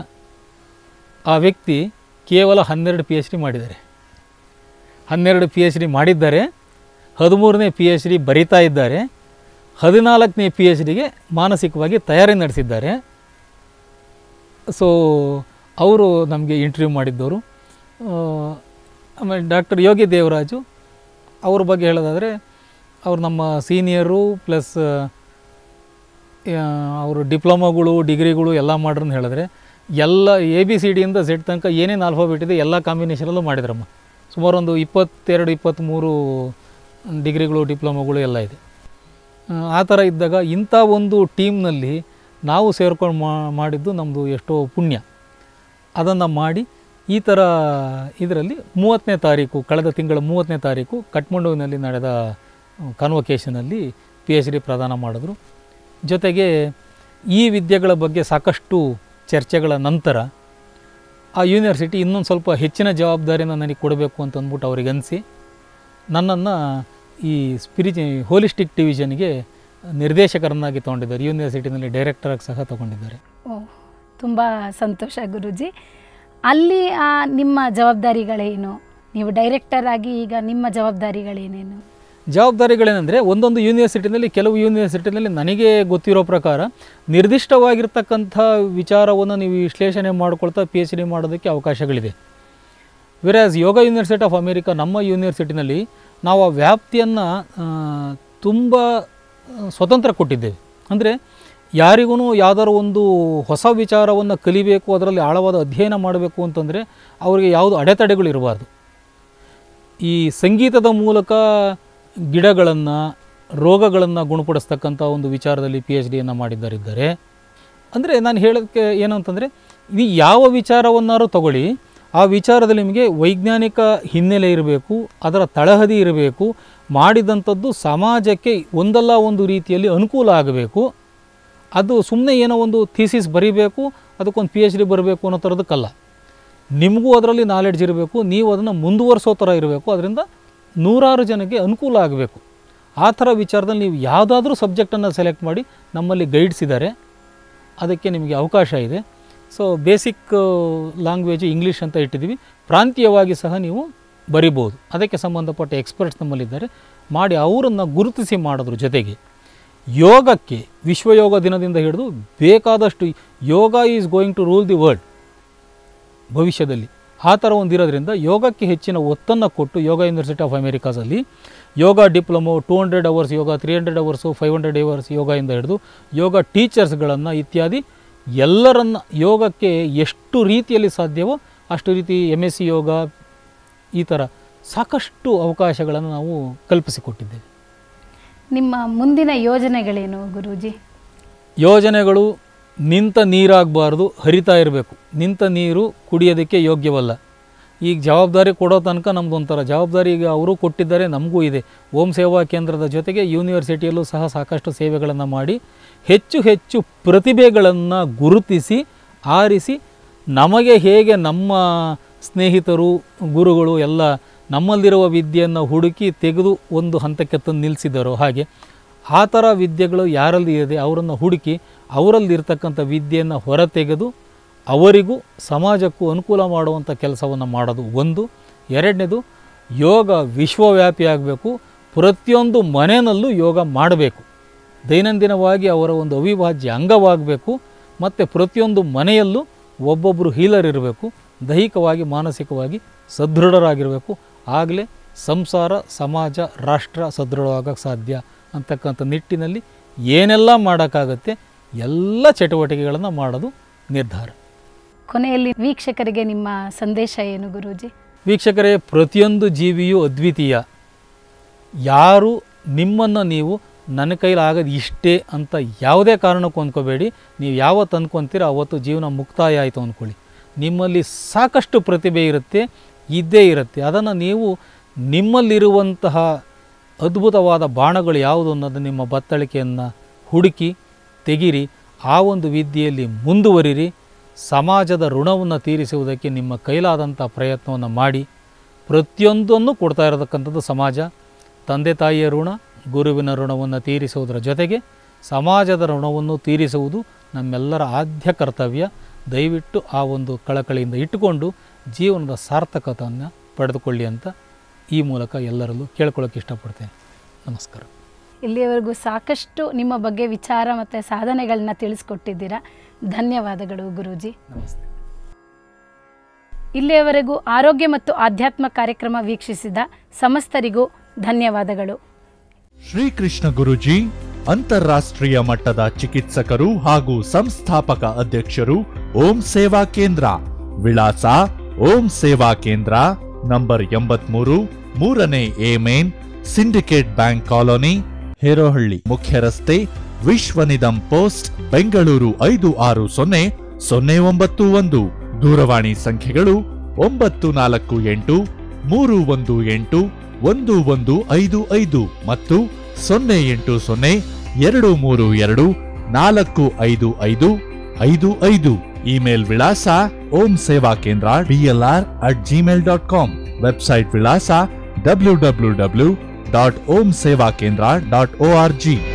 ಆ ವ್ಯಕ್ತಿ ಕೇವಲ ಹನ್ನೆರಡು ಪಿ ಎಚ್ ಡಿ ಮಾಡಿದ್ದಾರೆ ಹನ್ನೆರಡು ಪಿ ಎಚ್ ಡಿ ಮಾಡಿದ್ದಾರೆ ಹದಿಮೂರನೇ ಪಿ ಎಚ್ ಡಿ ಬರಿತಾ ಇದ್ದಾರೆ ಹದಿನಾಲ್ಕನೇ ಪಿ ಎಚ್ ಡಿಗೆ ಮಾನಸಿಕವಾಗಿ ತಯಾರಿ ನಡೆಸಿದ್ದಾರೆ ಸೊ ಅವರು ನಮಗೆ ಇಂಟರ್ವ್ಯೂ ಮಾಡಿದ್ದವರು ಆ, ಆಮೇಲೆ ಡಾಕ್ಟರ್ ಯೋಗಿ ದೇವರಾಜು ಅವ್ರ ಬಗ್ಗೆ ಹೇಳೋದಾದರೆ ಅವ್ರು ನಮ್ಮ ಸೀನಿಯರು ಪ್ಲಸ್ ಅವರು ಡಿಪ್ಲೊಮೊಗಳು ಡಿಗ್ರಿಗಳು ಎಲ್ಲ ಮಾಡ್ರನ್ನ ಹೇಳಿದ್ರೆ ಎಲ್ಲ ಎ ಬಿ ಸಿ ಡಿಯಿಂದ ಝೆಡ್ ತನಕ ಏನೇನು ಆಲ್ಫಾಬೆಟ್ ಇದೆ ಎಲ್ಲ ಕಾಂಬಿನೇಷನಲ್ಲೂ ಮಾಡಿದ್ರಮ್ಮ ಸುಮಾರು ಒಂದು ಇಪ್ಪತ್ತೆರಡು ಇಪ್ಪತ್ತ್ಮೂರು ಡಿಗ್ರಿಗಳು ಡಿಪ್ಲೊಮೊಗಳು ಎಲ್ಲ ಇದೆ ಆ, ಆ ಥರ ಇದ್ದಾಗ ಇಂಥ ಒಂದು ಟೀಮ್ನಲ್ಲಿ ನಾವು ಸೇರ್ಕೊಂಡು ಮಾ- ಮಾಡಿದ್ದು ನಮ್ಮದು ಎಷ್ಟೋ ಪುಣ್ಯ ಅದನ್ನು ಮಾಡಿ ಈ ಥರ ಇದರಲ್ಲಿ ಮೂವತ್ತನೇ ತಾರೀಕು ಕಳೆದ ತಿಂಗಳ ಮೂವತ್ತನೇ ತಾರೀಕು ಕಠ್ಮಂಡುವಿನಲ್ಲಿ ನಡೆದ ಕಾನ್ವೊಕೇಶನಲ್ಲಿ ಪಿ ಎಚ್ ಡಿ ಪ್ರದಾನ ಮಾಡಿದ್ರು ಜೊತೆಗೆ ಈ ವಿದ್ಯೆಗಳ ಬಗ್ಗೆ ಸಾಕಷ್ಟು ಚರ್ಚೆಗಳ ನಂತರ ಆ ಯೂನಿವರ್ಸಿಟಿ ಇನ್ನೊಂದು ಸ್ವಲ್ಪ ಹೆಚ್ಚಿನ ಜವಾಬ್ದಾರಿನ ನನಗೆ ಕೊಡಬೇಕು ಅಂತ ಅಂದ್ಬಿಟ್ಟು ಅವ್ರಿಗೆ ಅನಿಸಿ ನನ್ನನ್ನು ಈ ಸ್ಪಿರಿಚು ಹೋಲಿಸ್ಟಿಕ್ ಡಿವಿಷನ್ಗೆ ನಿರ್ದೇಶಕರನ್ನಾಗಿ ತೊಗೊಂಡಿದ್ದಾರೆ ಯೂನಿವರ್ಸಿಟಿನಲ್ಲಿ ಡೈರೆಕ್ಟರಾಗಿ ಸಹ ತಗೊಂಡಿದ್ದಾರೆ ಓ ತುಂಬ ಸಂತೋಷ ಗುರೂಜಿ ಅಲ್ಲಿ ಆ, ನಿಮ್ಮ ಜವಾಬ್ದಾರಿಗಳೇನು ನೀವು ಡೈರೆಕ್ಟರ್ ಆಗಿ ಈಗ ನಿಮ್ಮ ಜವಾಬ್ದಾರಿಗಳೇನೇನು ಜವಾಬ್ದಾರಿಗಳೇನೆಂದರೆ ಒಂದೊಂದು ಯೂನಿವರ್ಸಿಟಿನಲ್ಲಿ ಕೆಲವು ಯೂನಿವರ್ಸಿಟಿನಲ್ಲಿ ನನಗೆ ಗೊತ್ತಿರೋ ಪ್ರಕಾರ ನಿರ್ದಿಷ್ಟವಾಗಿರ್ತಕ್ಕಂಥ ವಿಚಾರವನ್ನು ನೀವು ವಿಶ್ಲೇಷಣೆ ಮಾಡ್ಕೊಳ್ತಾ ಪಿ ಎಚ್ ಡಿ ಮಾಡೋದಕ್ಕೆ ಅವಕಾಶಗಳಿದೆ ವೆರಾಸ್ ಯೋಗ ಯೂನಿವರ್ಸಿಟಿ ಆಫ್ ಅಮೇರಿಕಾ ನಮ್ಮ ಯೂನಿವರ್ಸಿಟಿನಲ್ಲಿ ನಾವು ಆ ವ್ಯಾಪ್ತಿಯನ್ನು ತುಂಬ ಸ್ವತಂತ್ರ ಕೊಟ್ಟಿದ್ದೇವೆ ಅಂದರೆ ಯಾರಿಗೂ ಯಾವ್ದಾದ್ರು ಒಂದು ಹೊಸ ವಿಚಾರವನ್ನು ಕಲಿಬೇಕು ಅದರಲ್ಲಿ ಆಳವಾದ ಅಧ್ಯಯನ ಮಾಡಬೇಕು ಅಂತಂದರೆ ಅವರಿಗೆ ಯಾವುದು ಅಡೆತಡೆಗಳು ಇರಬಾರ್ದು ಈ ಸಂಗೀತದ ಮೂಲಕ ಗಿಡಗಳನ್ನು ರೋಗಗಳನ್ನು ಗುಣಪಡಿಸ್ತಕ್ಕಂಥ ಒಂದು ವಿಚಾರದಲ್ಲಿ ಪಿ ಎಚ್ ಡಿಯನ್ನು ಮಾಡಿದ್ದಾರಿದ್ದಾರೆ ಅಂದರೆ ನಾನು ಹೇಳೋಕ್ಕೆ ಏನು ಅಂತಂದರೆ ಇದು ಯಾವ ವಿಚಾರವನ್ನಾರು ತಗೊಳ್ಳಿ ಆ ವಿಚಾರದಲ್ಲಿ ನಿಮಗೆ ವೈಜ್ಞಾನಿಕ ಹಿನ್ನೆಲೆ ಇರಬೇಕು ಅದರ ತಳಹದಿ ಇರಬೇಕು ಮಾಡಿದಂಥದ್ದು ಸಮಾಜಕ್ಕೆ ಒಂದಲ್ಲ ಒಂದು ರೀತಿಯಲ್ಲಿ ಅನುಕೂಲ ಆಗಬೇಕು ಅದು ಸುಮ್ಮನೆ ಏನೋ ಒಂದು ಥೀಸಿಸ್ ಬರೀಬೇಕು ಅದಕ್ಕೊಂದು ಪಿ ಎಚ್ ಡಿ ಬರಬೇಕು ಅನ್ನೋ ಥರದಕ್ಕಲ್ಲ ನಿಮಗೂ ಅದರಲ್ಲಿ ನಾಲೆಡ್ಜ್ ಇರಬೇಕು ನೀವು ಅದನ್ನು ಮುಂದುವರಿಸೋ ಥರ ಇರಬೇಕು ಅದರಿಂದ ನೂರಾರು ಜನಕ್ಕೆ ಅನುಕೂಲ ಆಗಬೇಕು ಆ ಥರ ವಿಚಾರದಲ್ಲಿ ನೀವು ಯಾವುದಾದ್ರೂ ಸಬ್ಜೆಕ್ಟನ್ನು ಸೆಲೆಕ್ಟ್ ಮಾಡಿ ನಮ್ಮಲ್ಲಿ ಗೈಡ್ಸ್ ಇದ್ದಾರೆ ಅದಕ್ಕೆ ನಿಮಗೆ ಅವಕಾಶ ಇದೆ ಸೊ ಬೇಸಿಕ್ ಲ್ಯಾಂಗ್ವೇಜ್ ಇಂಗ್ಲೀಷ್ ಅಂತ ಇಟ್ಟಿದ್ದೀವಿ ಪ್ರಾಂತೀಯವಾಗಿ ಸಹ ನೀವು ಬರಿಬೋದು ಅದಕ್ಕೆ ಸಂಬಂಧಪಟ್ಟ ಎಕ್ಸ್ಪರ್ಟ್ಸ್ ನಮ್ಮಲ್ಲಿದ್ದಾರೆ ಮಾಡಿ ಅವರನ್ನು ಗುರುತಿಸಿ ಮಾಡೋದ್ರ ಜೊತೆಗೆ ಯೋಗಕ್ಕೆ ವಿಶ್ವ ಯೋಗ ದಿನದಿಂದ ಹಿಡಿದು ಬೇಕಾದಷ್ಟು yoga is going to rule the world ಭವಿಷ್ಯದಲ್ಲಿ ಆ ಥರ ಒಂದಿರೋದ್ರಿಂದ ಯೋಗಕ್ಕೆ ಹೆಚ್ಚಿನ ಒತ್ತನ್ನು ಕೊಟ್ಟು ಯೋಗ ಯೂನಿವರ್ಸಿಟಿ ಆಫ್ ಅಮೇರಿಕಾಸಲ್ಲಿ yoga diploma two hundred hours yoga three hundred hours five hundred hours ಯೋಗದಿಂದ ಹಿಡಿದು ಯೋಗ ಟೀಚರ್ಸ್ಗಳನ್ನು ಇತ್ಯಾದಿ ಎಲ್ಲರನ್ನ ಯೋಗಕ್ಕೆ ಎಷ್ಟು ರೀತಿಯಲ್ಲಿ ಸಾಧ್ಯವೋ ಅಷ್ಟು ರೀತಿ ಎಮ್ ಎಸ್ ಸಿ ಯೋಗ ಈ ಥರ ಸಾಕಷ್ಟು ಅವಕಾಶಗಳನ್ನು ನಾವು ಕಲ್ಪಿಸಿಕೊಟ್ಟಿದ್ದೇವೆ ನಿಮ್ಮ ಮುಂದಿನ ಯೋಜನೆಗಳೇನು ಗುರೂಜಿ ಯೋಜನೆಗಳು ನಿಂತ ನೀರಾಗಬಾರ್ದು ಹರಿತಾ ಇರಬೇಕು ನಿಂತ ನೀರು ಕುಡಿಯೋದಕ್ಕೆ ಯೋಗ್ಯವಲ್ಲ ಈಗ ಜವಾಬ್ದಾರಿ ಕೊಡೋ ತನಕ ನಮ್ದು ಒಂಥರ ಜವಾಬ್ದಾರಿ ಈಗ ಅವರು ಕೊಟ್ಟಿದ್ದಾರೆ ನಮಗೂ ಇದೆ ಓಂ ಸೇವಾ ಕೇಂದ್ರದ ಜೊತೆಗೆ ಯೂನಿವರ್ಸಿಟಿಯಲ್ಲೂ ಸಹ ಸಾಕಷ್ಟು ಸೇವೆಗಳನ್ನು ಮಾಡಿ ಹೆಚ್ಚು ಹೆಚ್ಚು ಪ್ರತಿಭೆಗಳನ್ನು ಗುರುತಿಸಿ ಆರಿಸಿ ನಮಗೆ ಹೇಗೆ ನಮ್ಮ ಸ್ನೇಹಿತರು ಗುರುಗಳು ಎಲ್ಲ ನಮ್ಮಲ್ಲಿರುವ ವಿದ್ಯೆಯನ್ನು ಹುಡುಕಿ ತೆಗೆದು ಒಂದು ಹಂತಕ್ಕೆ ತಂದು ನಿಲ್ಲಿಸಿದ್ದಾರೋ ಹಾಗೆ ಆ ಥರ ವಿದ್ಯೆಗಳು ಯಾರಲ್ಲಿ ಇದೆ ಅವರನ್ನು ಹುಡುಕಿ ಅವರಲ್ಲಿರ್ತಕ್ಕಂಥ ವಿದ್ಯೆಯನ್ನು ಹೊರತೆಗೆದು ಅವರಿಗೂ ಸಮಾಜಕ್ಕೂ ಅನುಕೂಲ ಮಾಡುವಂಥ ಕೆಲಸವನ್ನು ಮಾಡೋದು ಒಂದು ಎರಡನೇದು ಯೋಗ ವಿಶ್ವವ್ಯಾಪಿ ಆಗಬೇಕು ಪ್ರತಿಯೊಂದು ಮನೆಯಲ್ಲೂ ಯೋಗ ಮಾಡಬೇಕು ದೈನಂದಿನವಾಗಿ ಅವರ ಒಂದು ಅವಿಭಾಜ್ಯ ಅಂಗವಾಗಬೇಕು ಮತ್ತು ಪ್ರತಿಯೊಂದು ಮನೆಯಲ್ಲೂ ಒಬ್ಬೊಬ್ಬರು ಹೀಲರ್ ಇರಬೇಕು ದೈಹಿಕವಾಗಿ ಮಾನಸಿಕವಾಗಿ ಸದೃಢರಾಗಿರಬೇಕು ಆಗಲೇ ಸಂಸಾರ ಸಮಾಜ ರಾಷ್ಟ್ರ ಸದೃಢವಾಗಕ್ಕೆ ಸಾಧ್ಯ ಅಂತಕ್ಕಂಥ ನಿಟ್ಟಿನಲ್ಲಿ ಏನೆಲ್ಲ ಮಾಡೋಕ್ಕಾಗತ್ತೆ ಎಲ್ಲ ಚಟುವಟಿಕೆಗಳನ್ನು ಮಾಡೋದು ನಿರ್ಧಾರ ಕೊನೆಯಲ್ಲಿ ವೀಕ್ಷಕರಿಗೆ ನಿಮ್ಮ ಸಂದೇಶ ಏನು ಗುರೂಜಿ ವೀಕ್ಷಕರೇ ಪ್ರತಿಯೊಂದು ಜೀವಿಯೂ ಅದ್ವಿತೀಯ ಯಾರು ನಿಮ್ಮನ್ನು ನೀವು ನನ್ನ ಕೈಲಾಗದು ಇಷ್ಟೇ ಅಂತ ಯಾವುದೇ ಕಾರಣಕ್ಕೂ ಅಂದ್ಕೋಬೇಡಿ ನೀವು ಯಾವತ್ತು ಅಂದ್ಕೊತೀರೋ ಅವತ್ತು ಜೀವನ ಮುಕ್ತಾಯ ಆಯಿತು ಅಂದ್ಕೊಳ್ಳಿ ನಿಮ್ಮಲ್ಲಿ ಸಾಕಷ್ಟು ಪ್ರತಿಭೆ ಇರುತ್ತೆ ಇದ್ದೇ ಇರುತ್ತೆ ಅದನ್ನು ನೀವು ನಿಮ್ಮಲ್ಲಿರುವಂತಹ ಅದ್ಭುತವಾದ ಬಾಣಗಳು ಯಾವುದು ಅನ್ನೋದು ನಿಮ್ಮ ಬತ್ತಳಿಕೆಯನ್ನು ಹುಡುಕಿ ತೆಗಿರಿ ಆ ಒಂದು ವಿದ್ಯೆಯಲ್ಲಿ ಮುಂದುವರಿರಿ ಸಮಾಜದ ಋಣವನ್ನು ತೀರಿಸುವುದಕ್ಕೆ ನಿಮ್ಮ ಕೈಲಾದಂಥ ಪ್ರಯತ್ನವನ್ನು ಮಾಡಿ ಪ್ರತಿಯೊಂದನ್ನು ಕೊಡ್ತಾ ಇರತಕ್ಕಂಥದ್ದು ಸಮಾಜ ತಂದೆ ತಾಯಿಯ ಋಣ ಗುರುವಿನ ಋಣವನ್ನು ತೀರಿಸುವುದರ ಜೊತೆಗೆ ಸಮಾಜದ ಋಣವನ್ನು ತೀರಿಸುವುದು ನಮ್ಮೆಲ್ಲರ ಆದ್ಯ ಕರ್ತವ್ಯ ದಯವಿಟ್ಟು ಆ ಒಂದು ಕಳಕಳಿಯಿಂದ ಇಟ್ಟುಕೊಂಡು ಜೀವನದ ಸಾರ್ಥಕತೆಯನ್ನು ಪಡೆದುಕೊಳ್ಳಿ ಅಂತ ಈ ಮೂಲಕ ಎಲ್ಲರಲ್ಲೂ ಕೇಳ್ಕೊಳ್ಳೋಕೆ ಇಷ್ಟಪಡ್ತೇನೆ ನಮಸ್ಕಾರ ಇಲ್ಲಿಯವರೆಗೂ ಸಾಕಷ್ಟು ನಿಮ್ಮ ಬಗ್ಗೆ ವಿಚಾರ ಮತ್ತು ಸಾಧನೆಗಳನ್ನ ತಿಳಿಸ್ಕೊಟ್ಟಿದ್ದೀರಾ ಧನ್ಯವಾದಗಳು ಗುರೂಜಿ ನಮಸ್ತೆ ಇಲ್ಲಿಯವರೆಗೂ ಆರೋಗ್ಯ ಮತ್ತು ಆಧ್ಯಾತ್ಮ ಕಾರ್ಯಕ್ರಮ ವೀಕ್ಷಿಸಿದ ಸಮಸ್ತರಿಗೂ ಧನ್ಯವಾದಗಳು ಶ್ರೀಕೃಷ್ಣ ಗುರುಜಿ ಅಂತಾರಾಷ್ಟ್ರೀಯ ಮಟ್ಟದ ಚಿಕಿತ್ಸಕರು ಹಾಗೂ ಸಂಸ್ಥಾಪಕ ಅಧ್ಯಕ್ಷರು ಓಂ ಸೇವಾ ಕೇಂದ್ರ ವಿಳಾಸ ಓಂ ಸೇವಾ ಕೇಂದ್ರ ನಂಬರ್ ಎಂಬತ್ಮೂರು ಮೂರನೇ A main syndicate bank colony Herohalli ಮುಖ್ಯ ರಸ್ತೆ ವಿಶ್ವನಿಧಂ ಪೋಸ್ಟ್ ಬೆಂಗಳೂರು ಐದು ಆರು ಸೊನ್ನೆ ಸೊನ್ನೆ ಒಂಬತ್ತು ಒಂದು ದೂರವಾಣಿ ಸಂಖ್ಯೆಗಳು ಒಂಬತ್ತು ನಾಲ್ಕು ಎಂಟು ಮೂರು ಒಂದು ಎಂಟು ಒಂದು ಒಂದು ಐದು ಐದು ಮತ್ತು ಸೊನ್ನೆ ಎಂಟು ಸೊನ್ನೆ ಎರಡು ಮೂರು ಎರಡು ನಾಲ್ಕು ಐದು ಐದು ಐದು ಐದು ಇಮೇಲ್ ವಿಳಾಸ Om Seva Kendra DLR at Gmail dot com website ವಿಳಾಸ W W W dot Om Seva Kendra dot O R G